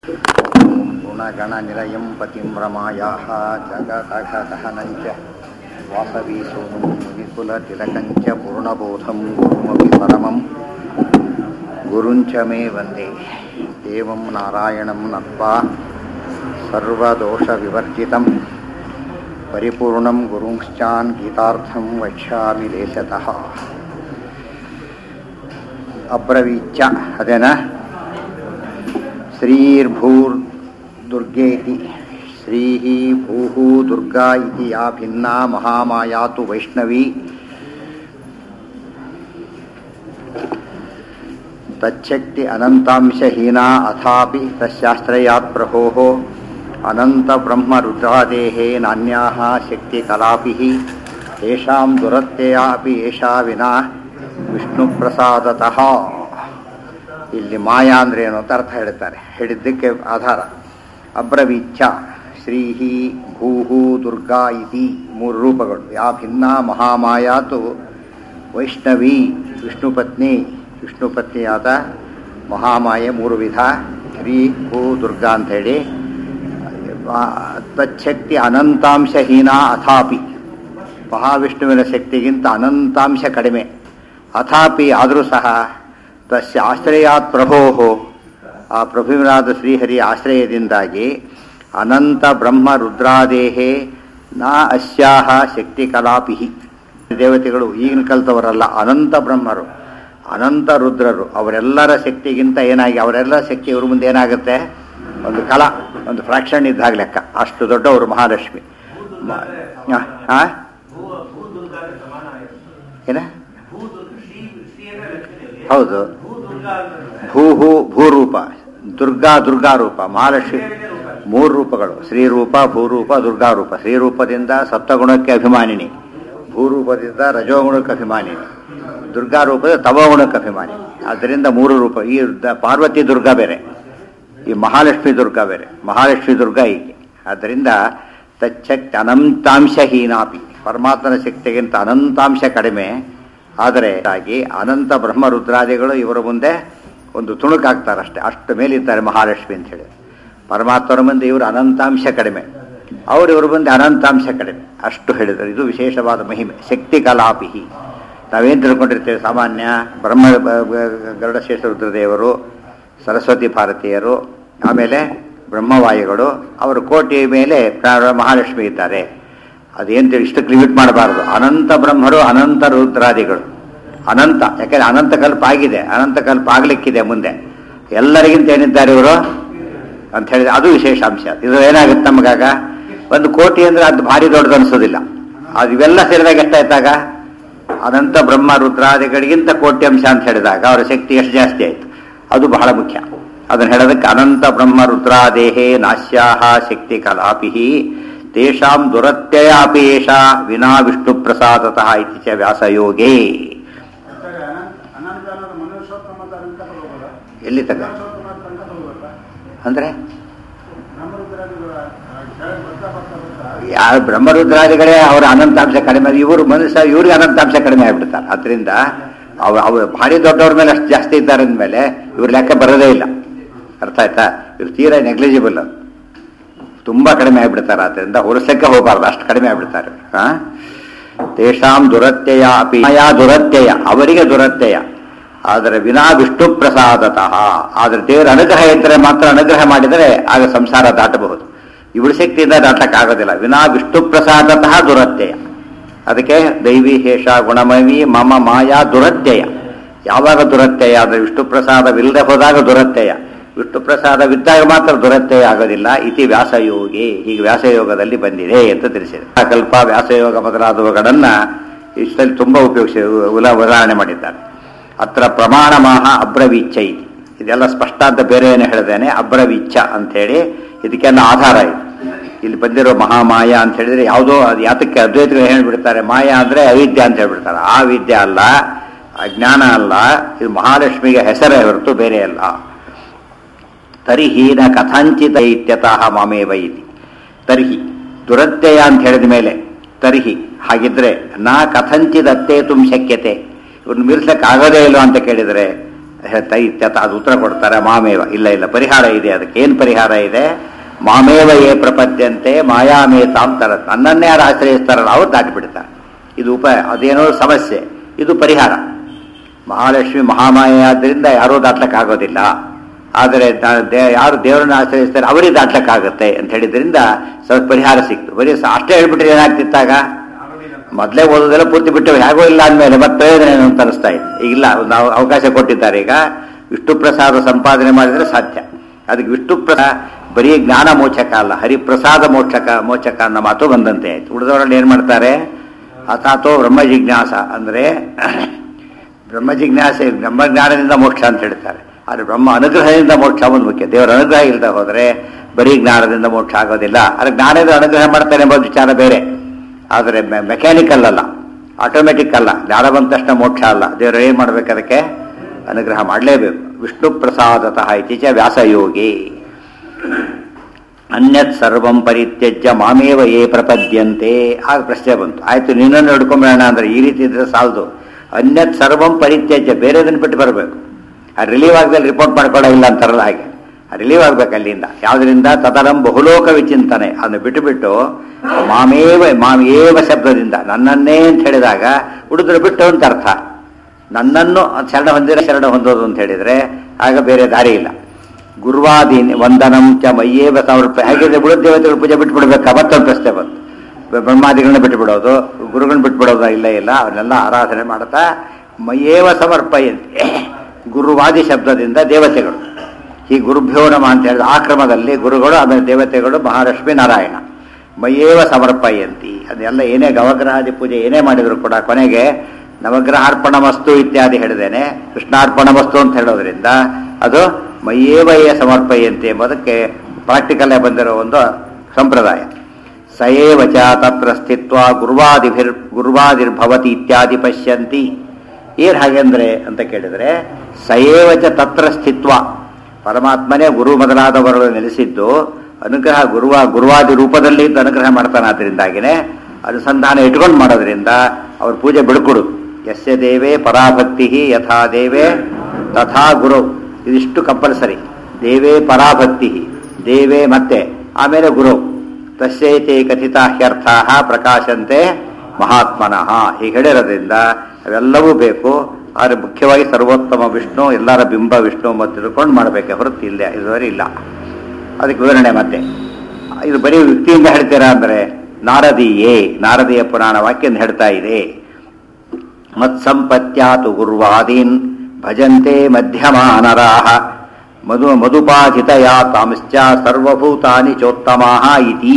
गुणगणनिलयं पतिं रमायाः जगदघदहनञ्च वासवी सोमं विपुलतिलकञ्च पूर्णबोधं गुरुमपि परमं गुरुञ्च मे वन्दे देवं नारायणं नत्वा सर्वदोषविवर्जितं परिपूर्णं गुरुंश्चान् गीतार्थं वक्ष्यामि देशतः ಅಬ್ರವೀಚ್ಚ ಅದೇನ ಶ್ರೀರ್ಭೂರ್ದುರ್ಗೇತಿ ಶ್ರೀ ಭೂ ದುರ್ಗಾ ಇತಿ ಯಾ ಭಿನ್ನಾ ಮಹಾಮಾಯಾತು ವೈಷ್ಣವಿ ತಚ್ಛಕ್ತಿ ಅನಂತಾಂಶಹೀನಾ ಅಥಾಪಿ ತಸ್ಯಾಶ್ರಯಾತ್ ಪ್ರಭೋः ಅನಂತಬ್ರಹ್ಮರುದ್ರಾದೇः ನಾನ್ಯಾः ಶಕ್ತಿಕಲಾಪಿ ತೇಷಾಂ ದುರತ್ಯಯ ಅಪಿ ಏಷಾ ವಿನಾ ವಿಷ್ಣು ಪ್ರಸಾದತಃ ಇಲ್ಲಿ ಮಾಯಾ ಅಂದ್ರೆ ಏನು ಅಂತ ಅರ್ಥ ಹೇಳ್ತಾರೆ ಹೇಳಿದ್ದಕ್ಕೆ ಆಧಾರ ಅಬ್ರವೀಚ್ಛ ಶ್ರೀಹಿ ಭೂಹು ದುರ್ಗಾ ಇತಿ ಮೂರು ರೂಪಗಳು ಯಾ ಭಿನ್ನ ಮಹಾಮಾಯಾತು ವೈಷ್ಣವಿ ವಿಷ್ಣು ಪತ್ನಿ ವಿಷ್ಣು ಪತ್ನಿಯಾದ ಮಹಾಮಾಯೆ ಮೂರು ವಿಧ ಶ್ರೀ ಭೂ ದುರ್ಗಾ ಅಂಥೇಳಿ ತಚ್ಛಕ್ತಿ ಅನಂತಾಂಶಹೀನ ಅಥಾಪಿ ಮಹಾವಿಷ್ಣುವಿನ ಶಕ್ತಿಗಿಂತ ಅನಂತಾಂಶ ಕಡಿಮೆ ಅಥಾಪಿ ಆದರೂ ಸಹ ತಸ್ಯ ಆಶ್ರಯಾತ್ ಪ್ರಭೋ ಆ ಪ್ರಭುವಿನಾದ ಶ್ರೀಹರಿ ಆಶ್ರಯದಿಂದಾಗಿ ಅನಂತ ಬ್ರಹ್ಮ ರುದ್ರಾದೇಹೇ ನಾ ಅಸ್ಯಾಹ ಶಕ್ತಿ ಕಲಾಪಿ ದೇವತೆಗಳು ಈಗಿನ ಕಲ್ತವರಲ್ಲ ಅನಂತ ಬ್ರಹ್ಮರು ಅನಂತ ರುದ್ರರು ಅವರೆಲ್ಲರ ಶಕ್ತಿಗಿಂತ ಏನಾಗಿ ಅವರೆಲ್ಲರ ಶಕ್ತಿ ಇವ್ರ ಮುಂದೆ ಏನಾಗುತ್ತೆ ಒಂದು ಕಲಾ ಒಂದು ಫ್ರಾಕ್ಷನ್ ಇದ್ದಾಗ ಲೆಕ್ಕ ಅಷ್ಟು ದೊಡ್ಡವರು ಮಹಾಲಕ್ಷ್ಮಿ ಹಾಂ ಏನ ಹೌದು ಭೂಹು ಭೂರೂಪ ದುರ್ಗಾ ದುರ್ಗಾ ರೂಪ ಮಹಾಲಕ್ಷ್ಮಿ ಮೂರು ರೂಪಗಳು ಶ್ರೀರೂಪ ಭೂರೂಪ ದುರ್ಗಾ ರೂಪ ಶ್ರೀರೂಪದಿಂದ ಸಪ್ತಗುಣಕ್ಕೆ ಅಭಿಮಾನಿನಿ ಭೂರೂಪದಿಂದ ರಜೋಗುಣಕ್ಕೆ ಅಭಿಮಾನಿನಿ ದುರ್ಗಾ ರೂಪದ ತವಗುಣಕ್ಕೆ ಅಭಿಮಾನಿ ಆದ್ದರಿಂದ ಮೂರು ರೂಪ ಈ ಪಾರ್ವತಿ ದುರ್ಗಾ ಬೇರೆ ಈ ಮಹಾಲಕ್ಷ್ಮಿ ದುರ್ಗಾ ಬೇರೆ ಮಹಾಲಕ್ಷ್ಮಿ ದುರ್ಗಾ ಹೀಗೆ ಆದ್ದರಿಂದ ತಚ್ಚಕ್ತಿ ಅನಂತಾಂಶಹೀನಾಪಿ ಪರಮಾತ್ಮನ ಶಕ್ತಿಗಿಂತ ಅನಂತಾಂಶ ಕಡಿಮೆ ಆದರೆ ಆಗಿ ಅನಂತ ಬ್ರಹ್ಮರುದ್ರಾದಿಗಳು ಇವರ ಮುಂದೆ ಒಂದು ತುಣುಕಾಗ್ತಾರಷ್ಟೇ ಅಷ್ಟು ಮೇಲಿದ್ದಾರೆ ಮಹಾಲಕ್ಷ್ಮಿ ಅಂತ ಹೇಳಿ ಪರಮಾತ್ಮರ ಮುಂದೆ ಇವರು ಅನಂತಾಂಶ ಕಡಿಮೆ ಅವರು ಇವ್ರ ಮುಂದೆ ಅನಂತಾಂಶ ಕಡಿಮೆ ಅಷ್ಟು ಹೇಳಿದರು ಇದು ವಿಶೇಷವಾದ ಮಹಿಮೆ ಶಕ್ತಿ ಕಲಾಪಿಹಿ ನಾವೇನು ತಿಳ್ಕೊಂಡಿರ್ತೇವೆ ಸಾಮಾನ್ಯ ಬ್ರಹ್ಮ ಗರುಡಶೇಷ ರುದ್ರದೇವರು ಸರಸ್ವತಿ ಭಾರತೀಯರು ಆಮೇಲೆ ಬ್ರಹ್ಮವಾಯುಗಳು ಅವರು ಕೋಟಿ ಮೇಲೆ ಮಹಾಲಕ್ಷ್ಮಿ ಇದ್ದಾರೆ ಅದೇನು ಇಷ್ಟಕ್ಕೆ ಲಿಮಿಟ್ ಮಾಡಬಾರದು ಅನಂತ ಬ್ರಹ್ಮರು ಅನಂತ ರುದ್ರಾದಿಗಳು ಅನಂತ ಯಾಕಂದ್ರೆ ಅನಂತ ಕಲ್ಪ ಆಗಿದೆ ಅನಂತ ಕಲ್ಪ ಆಗ್ಲಿಕ್ಕಿದೆ ಮುಂದೆ ಎಲ್ಲರಿಗಿಂತ ಏನಿದ್ದಾರೆ ಇವರು ಅಂತ ಹೇಳಿದ್ರೆ ಅದು ವಿಶೇಷ ಅಂಶ ಇದು ಏನಾಗುತ್ತೆ ನಮಗಾಗ ಒಂದು ಕೋಟಿ ಅಂದ್ರೆ ಅದು ಭಾರಿ ದೊಡ್ಡದು ಅನಿಸೋದಿಲ್ಲ ಅದು ಇವೆಲ್ಲ ಸೇರಿದಾಗ ಎಷ್ಟಾಯ್ತಾಗ ಅನಂತ ಬ್ರಹ್ಮ ರುದ್ರಾದಿಗಳಿಗಿಂತ ಕೋಟಿ ಅಂಶ ಅಂತ ಹೇಳಿದಾಗ ಅವರ ಶಕ್ತಿ ಎಷ್ಟು ಜಾಸ್ತಿ ಆಯ್ತು ಅದು ಬಹಳ ಮುಖ್ಯ ಅದನ್ನು ಹೇಳೋದಕ್ಕೆ ಅನಂತ ಬ್ರಹ್ಮ ರುದ್ರಾದೇಹೇ ನಾಶ್ಯಾಹ ಶಕ್ತಿ ಕಲಾಪಿ ತೇಷಾಂ ದುರತ್ಯಯ ಅಪಿ ಏಷ ವಿನಾ ವಿಷ್ಣು ಪ್ರಸಾದತಃ ಇತಿ ಚ ವ್ಯಾಸಯೋಗೇ ಎಲ್ಲಿ ತಗ ಅಂದ್ರೆ ಯಾರು ಬ್ರಹ್ಮರುದ್ರಾದಿಗಳೇ ಅವರ ಅನಂತಾಂಶ ಕಡಿಮೆ ಇವರು ಮನುಷ್ಯ ಇವ್ರಿಗೆ ಅನಂತಾಂಶ ಕಡಿಮೆ ಆಗ್ಬಿಡ್ತಾರೆ ಅದರಿಂದ ಅವ ಅವ್ರು ಭಾರಿ ದೊಡ್ಡವ್ರ ಮೇಲೆ ಅಷ್ಟು ಜಾಸ್ತಿ ಇದ್ದಾರೆ ಅಂದಮೇಲೆ ಇವ್ರ ಲೆಕ್ಕ ಬರೋದೇ ಇಲ್ಲ ಅರ್ಥ ಆಯ್ತಾ ಇವ್ರು ತೀರಾ ನೆಗ್ಲಿಜಿಬಲ್ ತುಂಬಾ ಕಡಿಮೆ ಆಗ್ಬಿಡ್ತಾರೆ ಅದರಿಂದ ಹೊರಸಕ್ಕೆ ಹೋಗಬಾರ್ದು ಅಷ್ಟು ಕಡಿಮೆ ಆಗ್ಬಿಡ್ತಾರೆ ಹಾ ತೇಷಾಂ ದುರತ್ಯಯ ಅಪಿ ಯಾ ದುರತ್ಯಯ ಅವರಿಗೆ ದುರತ್ಯಯ ಆದರೆ ವಿನಾ ವಿಷ್ಣು ಪ್ರಸಾದತಃ ಆದರೆ ದೇವರ ಅನುಗ್ರಹ ಇದ್ದರೆ ಮಾತ್ರ ಅನುಗ್ರಹ ಮಾಡಿದರೆ ಆಗ ಸಂಸಾರ ದಾಟಬಹುದು ಇವಳ ಶಕ್ತಿಯಿಂದ ದಾಟಕ್ಕಾಗೋದಿಲ್ಲ ವಿನಾ ವಿಷ್ಣು ಪ್ರಸಾದತಃ ದುರತ್ಯಯ ಅದಕ್ಕೆ ದೈವಿ ಹೇಷ ಗುಣಮವಿ ಮಮ ಮಾಯಾ ದುರತ್ಯಯ ಯಾವಾಗ ದುರತ್ಯಯ ಅಂದರೆ ವಿಷ್ಣು ಪ್ರಸಾದವಿಲ್ಲದೆ ಹೋದಾಗ ದುರತ್ಯಯ ವಿಷ್ಣು ಪ್ರಸಾದವಿದ್ದಾಗ ಮಾತ್ರ ದುರತ್ಯಯ ಆಗೋದಿಲ್ಲ ಇತಿ ವ್ಯಾಸಯೋಗಿ ಹೀಗೆ ವ್ಯಾಸಯೋಗದಲ್ಲಿ ಬಂದಿದೆ ಅಂತ ತಿಳಿಸಿದೆ ಕಲ್ಪ ವ್ಯಾಸಯೋಗ ಮೊದಲಾದವುಗಳನ್ನ ಇಷ್ಟಲ್ಲಿ ತುಂಬ ಉಪಯೋಗಿಸಿ ಉದಾಹರಣೆ ಮಾಡಿದ್ದಾರೆ ಅತ್ರ ಪ್ರಮಾಣ ಮಾಹ ಅಬ್ರವೀಚ್ಛ ಇತಿ ಇದೆಲ್ಲ ಸ್ಪಷ್ಟ ಅಂತ ಬೇರೆ ಏನು ಹೇಳಿದ್ದೇನೆ ಅಬ್ರವೀಚ್ಛ ಅಂಥೇಳಿ ಇದಕ್ಕೆಲ್ಲ ಆಧಾರ ಇದೆ ಇಲ್ಲಿ ಬಂದಿರೋ ಮಹಾಮಾಯ ಅಂತ ಹೇಳಿದ್ರೆ ಯಾವುದೋ ಅದು ಯಾತಕ್ಕೆ ಅದ್ವೈತಗಳು ಹೇಳ್ಬಿಡ್ತಾರೆ ಮಾಯಾ ಅಂದ್ರೆ ಅವಿದ್ಯೆ ಅಂತ ಹೇಳ್ಬಿಡ್ತಾರೆ ಆ ವಿದ್ಯೆ ಅಲ್ಲ ಅಜ್ಞಾನ ಅಲ್ಲ ಇದು ಮಹಾಲಕ್ಷ್ಮಿಗೆ ಹೆಸರೇ ಹೊರತು ಬೇರೆ ಅಲ್ಲ ತರಿಹೀನ ಕಥಂಚಿತ ಇತ್ಯತಃ ಮಾಮೇವ ಇತಿ ತರ್ಹಿ ದುರತ್ಯಯ ಅಂತ ಹೇಳಿದ ಮೇಲೆ ತರ್ಹಿ ಹಾಗಿದ್ರೆ ನಾ ಕಥಂಚಿತ್ ಅತ್ತೇತು ಶಕ್ಯತೆ ಇವ್ರನ್ನ ಮೀರ್ಸಕ್ಕೆ ಆಗೋದೇ ಇಲ್ಲ ಅಂತ ಕೇಳಿದರೆ ತೈತ್ಯತ ಅದು ಉತ್ತರ ಕೊಡ್ತಾರೆ ಮಾಮೇವ ಇಲ್ಲ ಇಲ್ಲ ಪರಿಹಾರ ಇದೆ ಅದಕ್ಕೆ ಏನು ಪರಿಹಾರ ಇದೆ ಮಾಮೇವ ಏ ಪ್ರಪದ್ಯಂತೆ ಮಾಯಾಮೇ ತಾಂತರ ನನ್ನನ್ನೇ ಯಾರು ಆಶ್ರಯಿಸ್ತಾರಲ್ಲ ಅವ್ರು ದಾಟಿಬಿಡ್ತಾರೆ ಇದು ಉಪ ಅದೇನೋ ಸಮಸ್ಯೆ ಇದು ಪರಿಹಾರ ಮಹಾಲಕ್ಷ್ಮಿ ಮಹಾಮಾಯ ಆದ್ದರಿಂದ ಯಾರೂ ದಾಟ್ಲಕ್ಕಾಗೋದಿಲ್ಲ ಆದರೆ ದ- ದೇ- ಯಾರು ದೇವರನ್ನ ಆಶ್ರಯಿಸ್ತಾರೆ ಅವರಿಗೆ ದಾಟ್ಲಕ್ಕಾಗತ್ತೆ ಅಂತ ಹೇಳಿದ್ರಿಂದ ಸ್ವಲ್ಪ ಪರಿಹಾರ ಸಿಕ್ತು ಬರೀ ಸ- ಅಷ್ಟೇ ಹೇಳ್ಬಿಟ್ರೆ ಏನಾಗ್ತಿತ್ತಾಗ ಮೊದಲೇ ಓದೋದೆಲ್ಲ ಪೂರ್ತಿ ಬಿಟ್ಟು ಹೇಗೋ ಇಲ್ಲ ಅಂದಮೇಲೆ ಮತ್ತೆ ಪ್ರಯೋಜನ ಏನು ಅಂತ ಅನಿಸ್ತಾ ಇತ್ತು ಈಗ ಇಲ್ಲ ಒಂದು ಅವ- ಅವಕಾಶ ಕೊಟ್ಟಿದ್ದಾರೆ ಈಗ ವಿಷ್ಣು ಪ್ರಸಾದ ಸಂಪಾದನೆ ಮಾಡಿದ್ರೆ ಸಾಧ್ಯ ಅದಕ್ಕೆ ವಿಷ್ಣು ಪ್ರಸಾದ ಬರೀ ಜ್ಞಾನ ಮೋಚಕ ಅಲ್ಲ ಹರಿಪ್ರಸಾದ ಮೋಚಕ ಮೋಚಕ ಅನ್ನೋ ಮಾತು ಬಂದಂತೆ ಆಯ್ತು ಉಳಿದವರಲ್ಲಿ ಏನು ಮಾಡ್ತಾರೆ ಅಥಾತೋ ಬ್ರಹ್ಮ ಜಿಜ್ಞಾಸ ಅಂದರೆ ಬ್ರಹ್ಮ ಜಿಜ್ಞಾಸೆ ಬ್ರಹ್ಮ ಜ್ಞಾನದಿಂದ ಮೋಕ್ಷ ಅಂತ ಹೇಳ್ತಾರೆ ಆದರೆ ಬ್ರಹ್ಮ ಅನುಗ್ರಹದಿಂದ ಮೋಕ್ಷ ಒಂದು ಮುಖ್ಯ ದೇವರ ಅನುಗ್ರಹ ಇಲ್ಲದೆ ಹೋದರೆ ಬರೀ ಜ್ಞಾನದಿಂದ ಮೋಕ್ಷ ಆಗೋದಿಲ್ಲ ಆದರೆ ಜ್ಞಾನದ ಅನುಗ್ರಹ ಮಾಡ್ತಾನೆ ಎಂಬ ವಿಚಾರ ಬೇರೆ ಆದರೆ ಮೆಕ್ಯಾನಿಕಲ್ ಅಲ್ಲ ಆಟೋಮೆಟಿಕ್ ಅಲ್ಲ ಜ್ಞಾನ ಬಂದ ತಕ್ಷಣ ಮೋಕ್ಷ ಅಲ್ಲ ದೇವರು ಏನು ಮಾಡ್ಬೇಕು ಅದಕ್ಕೆ ಅನುಗ್ರಹ ಮಾಡಲೇಬೇಕು ವಿಷ್ಣು ಪ್ರಸಾದತಃ ಇತ್ತೀಚ ವ್ಯಾಸಯೋಗಿ ಅನ್ಯತ್ ಸರ್ವಂ ಪರಿತ್ಯಜ್ಯ ಮಾಮೇವ ಏ ಪ್ರಪದ್ಯಂತೆ ಆಗ ಪ್ರಶ್ನೆ ಬಂತು ಆಯ್ತು ನಿನ್ನನ್ನು ಹಿಡ್ಕೊಂಬೇಡ ಅಂದ್ರೆ ಈ ರೀತಿ ಇದ್ರೆ ಸಾಲದು ಅನ್ಯತ್ ಸರ್ವಂ ಪರಿತ್ಯಜ್ಯ ಬೇರೆದನ್ನು ಬಿಟ್ಟು ಬರಬೇಕು ಆ ರಿಲೀವ್ ಆಗದಲ್ಲಿ ರಿಪೋರ್ಟ್ ಮಾಡ್ಕೊಳ್ಳೋಲ್ಲ ಅಂತಾರಲ್ಲ ಹಾಗೆ ರಿಲೀವ್ ಆಗ್ಬೇಕು ಅಲ್ಲಿಂದ ಯಾವ್ದ್ರಿಂದ ತದರಂ ಬಹುಲೋಕ ವಿಚಿಂತನೆ ಅದನ್ನು ಬಿಟ್ಟು ಬಿಟ್ಟು ಮಾಮೇವ ಮಾಮೇವ ಶಬ್ದದಿಂದ ನನ್ನನ್ನೇ ಅಂತ ಹೇಳಿದಾಗ ಉಳಿದ್ರೆ ಬಿಟ್ಟು ಅಂತ ಅರ್ಥ ನನ್ನನ್ನು ಶರಣ ಹೊಂದಿರ ಶರಣ ಹೊಂದೋದು ಅಂತ ಹೇಳಿದ್ರೆ ಆಗ ಬೇರೆ ದಾರಿ ಇಲ್ಲ ಗುರುವಾದಿ ವಂದನಂ ಚ ಮಯ್ಯೇವ ಸಮರ್ಪ ಹಾಗಿದ್ರೆ ಉಳಿದ ದೇವತೆಗಳ ಪೂಜೆ ಬಿಟ್ಬಿಡ್ಬೇಕಾ ಮತ್ತೊಂದು ಪ್ರಶ್ನೆ ಬಂತು ಬ- ಬ್ರಹ್ಮಾದಿಗಳನ್ನ ಬಿಟ್ಬಿಡೋದು ಗುರುಗಳನ್ನ ಬಿಟ್ಬಿಡೋದು ಇಲ್ಲ ಇಲ್ಲ ಅವನ್ನೆಲ್ಲ ಆರಾಧನೆ ಮಾಡ್ತಾ ಮಯ್ಯೇವ ಸಮರ್ಪಯಂತೆ ಗುರುವಾದಿ ಶಬ್ದದಿಂದ ದೇವತೆಗಳು ಈ ಗುರುಭ್ಯೋ ನಮ ಅಂತ ಹೇಳಿದ ಆ ಕ್ರಮದಲ್ಲಿ ಗುರುಗಳು ಆಮೇಲೆ ದೇವತೆಗಳು ಮಹಾಲಕ್ಷ್ಮಿ ನಾರಾಯಣ ಮಯ್ಯೇವ ಸಮರ್ಪಯಂತಿ ಅದೆಲ್ಲ ಏನೇ ಗವಗ್ರಹಾದಿ ಪೂಜೆ ಏನೇ ಮಾಡಿದ್ರು ಕೂಡ ಕೊನೆಗೆ ನವಗ್ರಹಾರ್ಪಣ ವಸ್ತು ಇತ್ಯಾದಿ ಹೇಳಿದ್ದೇನೆ ಕೃಷ್ಣಾರ್ಪಣ ವಸ್ತು ಅಂತ ಹೇಳೋದ್ರಿಂದ ಅದು ಮಯ್ಯೇವಯ್ಯ ಸಮರ್ಪಯಂತಿ ಎಂಬುದಕ್ಕೆ ಪ್ರಾಕ್ಟಿಕಲ್ಲೇ ಬಂದಿರೋ ಒಂದು ಸಂಪ್ರದಾಯ ಸಯೇವ ಚ ತತ್ರ ಸ್ಥಿತ್ವ ಗುರುವಾದಿಭಿರ್ ಗುರುವಾದಿರ್ಭವತಿ ಇತ್ಯಾದಿ ಪಶ್ಯಂತಿ ಏನ್ ಹಾಗೆಂದ್ರೆ ಅಂತ ಕೇಳಿದ್ರೆ ಸಯೇವ ಚ ತತ್ರ ಸ್ಥಿತ್ವ ಪರಮಾತ್ಮನೇ ಗುರು ಮೊದಲಾದವರು ನೆಲೆಸಿದ್ದು ಅನುಗ್ರಹ ಗುರುವ ಗುರುವಾದಿ ರೂಪದಲ್ಲಿ ಇದ್ದು ಅನುಗ್ರಹ ಮಾಡ್ತಾನೆ ಆದ್ರಿಂದಾಗಿನೇ ಅನುಸಂಧಾನ ಇಟ್ಕೊಂಡು ಮಾಡೋದ್ರಿಂದ ಅವ್ರ ಪೂಜೆ ಬಿಡ್ಕೊಡು ಯಸ್ಯ ದೇವೇ ಪರಾಭಕ್ತಿ ಯಥಾ ದೇವೇ ತಥಾ ಗುರು ಇದಿಷ್ಟು ಕಂಪಲ್ಸರಿ ದೇವೇ ಪರಾಭಕ್ತಿ ದೇವೇ ಮತ್ತೆ ಆಮೇಲೆ ಗುರು ತಸ್ಯೈತೆ ಕಥಿತ ಹ್ಯರ್ಥ ಪ್ರಕಾಶಂತೆ ಮಹಾತ್ಮನಃ ಹೀಗೆ ಹೇಳಿರೋದ್ರಿಂದ ಅವೆಲ್ಲವೂ ಬೇಕು ಆದರೆ ಮುಖ್ಯವಾಗಿ ಸರ್ವೋತ್ತಮ ವಿಷ್ಣು ಎಲ್ಲರ ಬಿಂಬ ವಿಷ್ಣು ಮತ್ತು ತಿಳ್ಕೊಂಡು ಮಾಡಬೇಕೆ ಹೊರತು ಇಲ್ಲ ಇದುವರೆ ಇಲ್ಲ ಅದಕ್ಕೆ ವಿವರಣೆ ಮತ್ತೆ ಇದು ಬರೀ ವ್ಯಕ್ತಿಯಿಂದ ಹೇಳ್ತೀರಾ ಅಂದರೆ ನಾರದೀಯೇ ನಾರದೀಯ ಪುರಾಣ ವಾಕ್ಯ ಹೇಳ್ತಾ ಇದೆ ಮತ್ಸಂಪತ್ಯಾತು ಗುರ್ವಾದೀನ್ ಭಜಂತೆ ಮಧ್ಯಮಾನರಾಹ ಮಧು ಮಧುಪಾಧಿತಯಾ ತಾಂಶ್ಚ ಸರ್ವಭೂತಾನಿ ಚೋತ್ತಮಾಹ ಇತಿ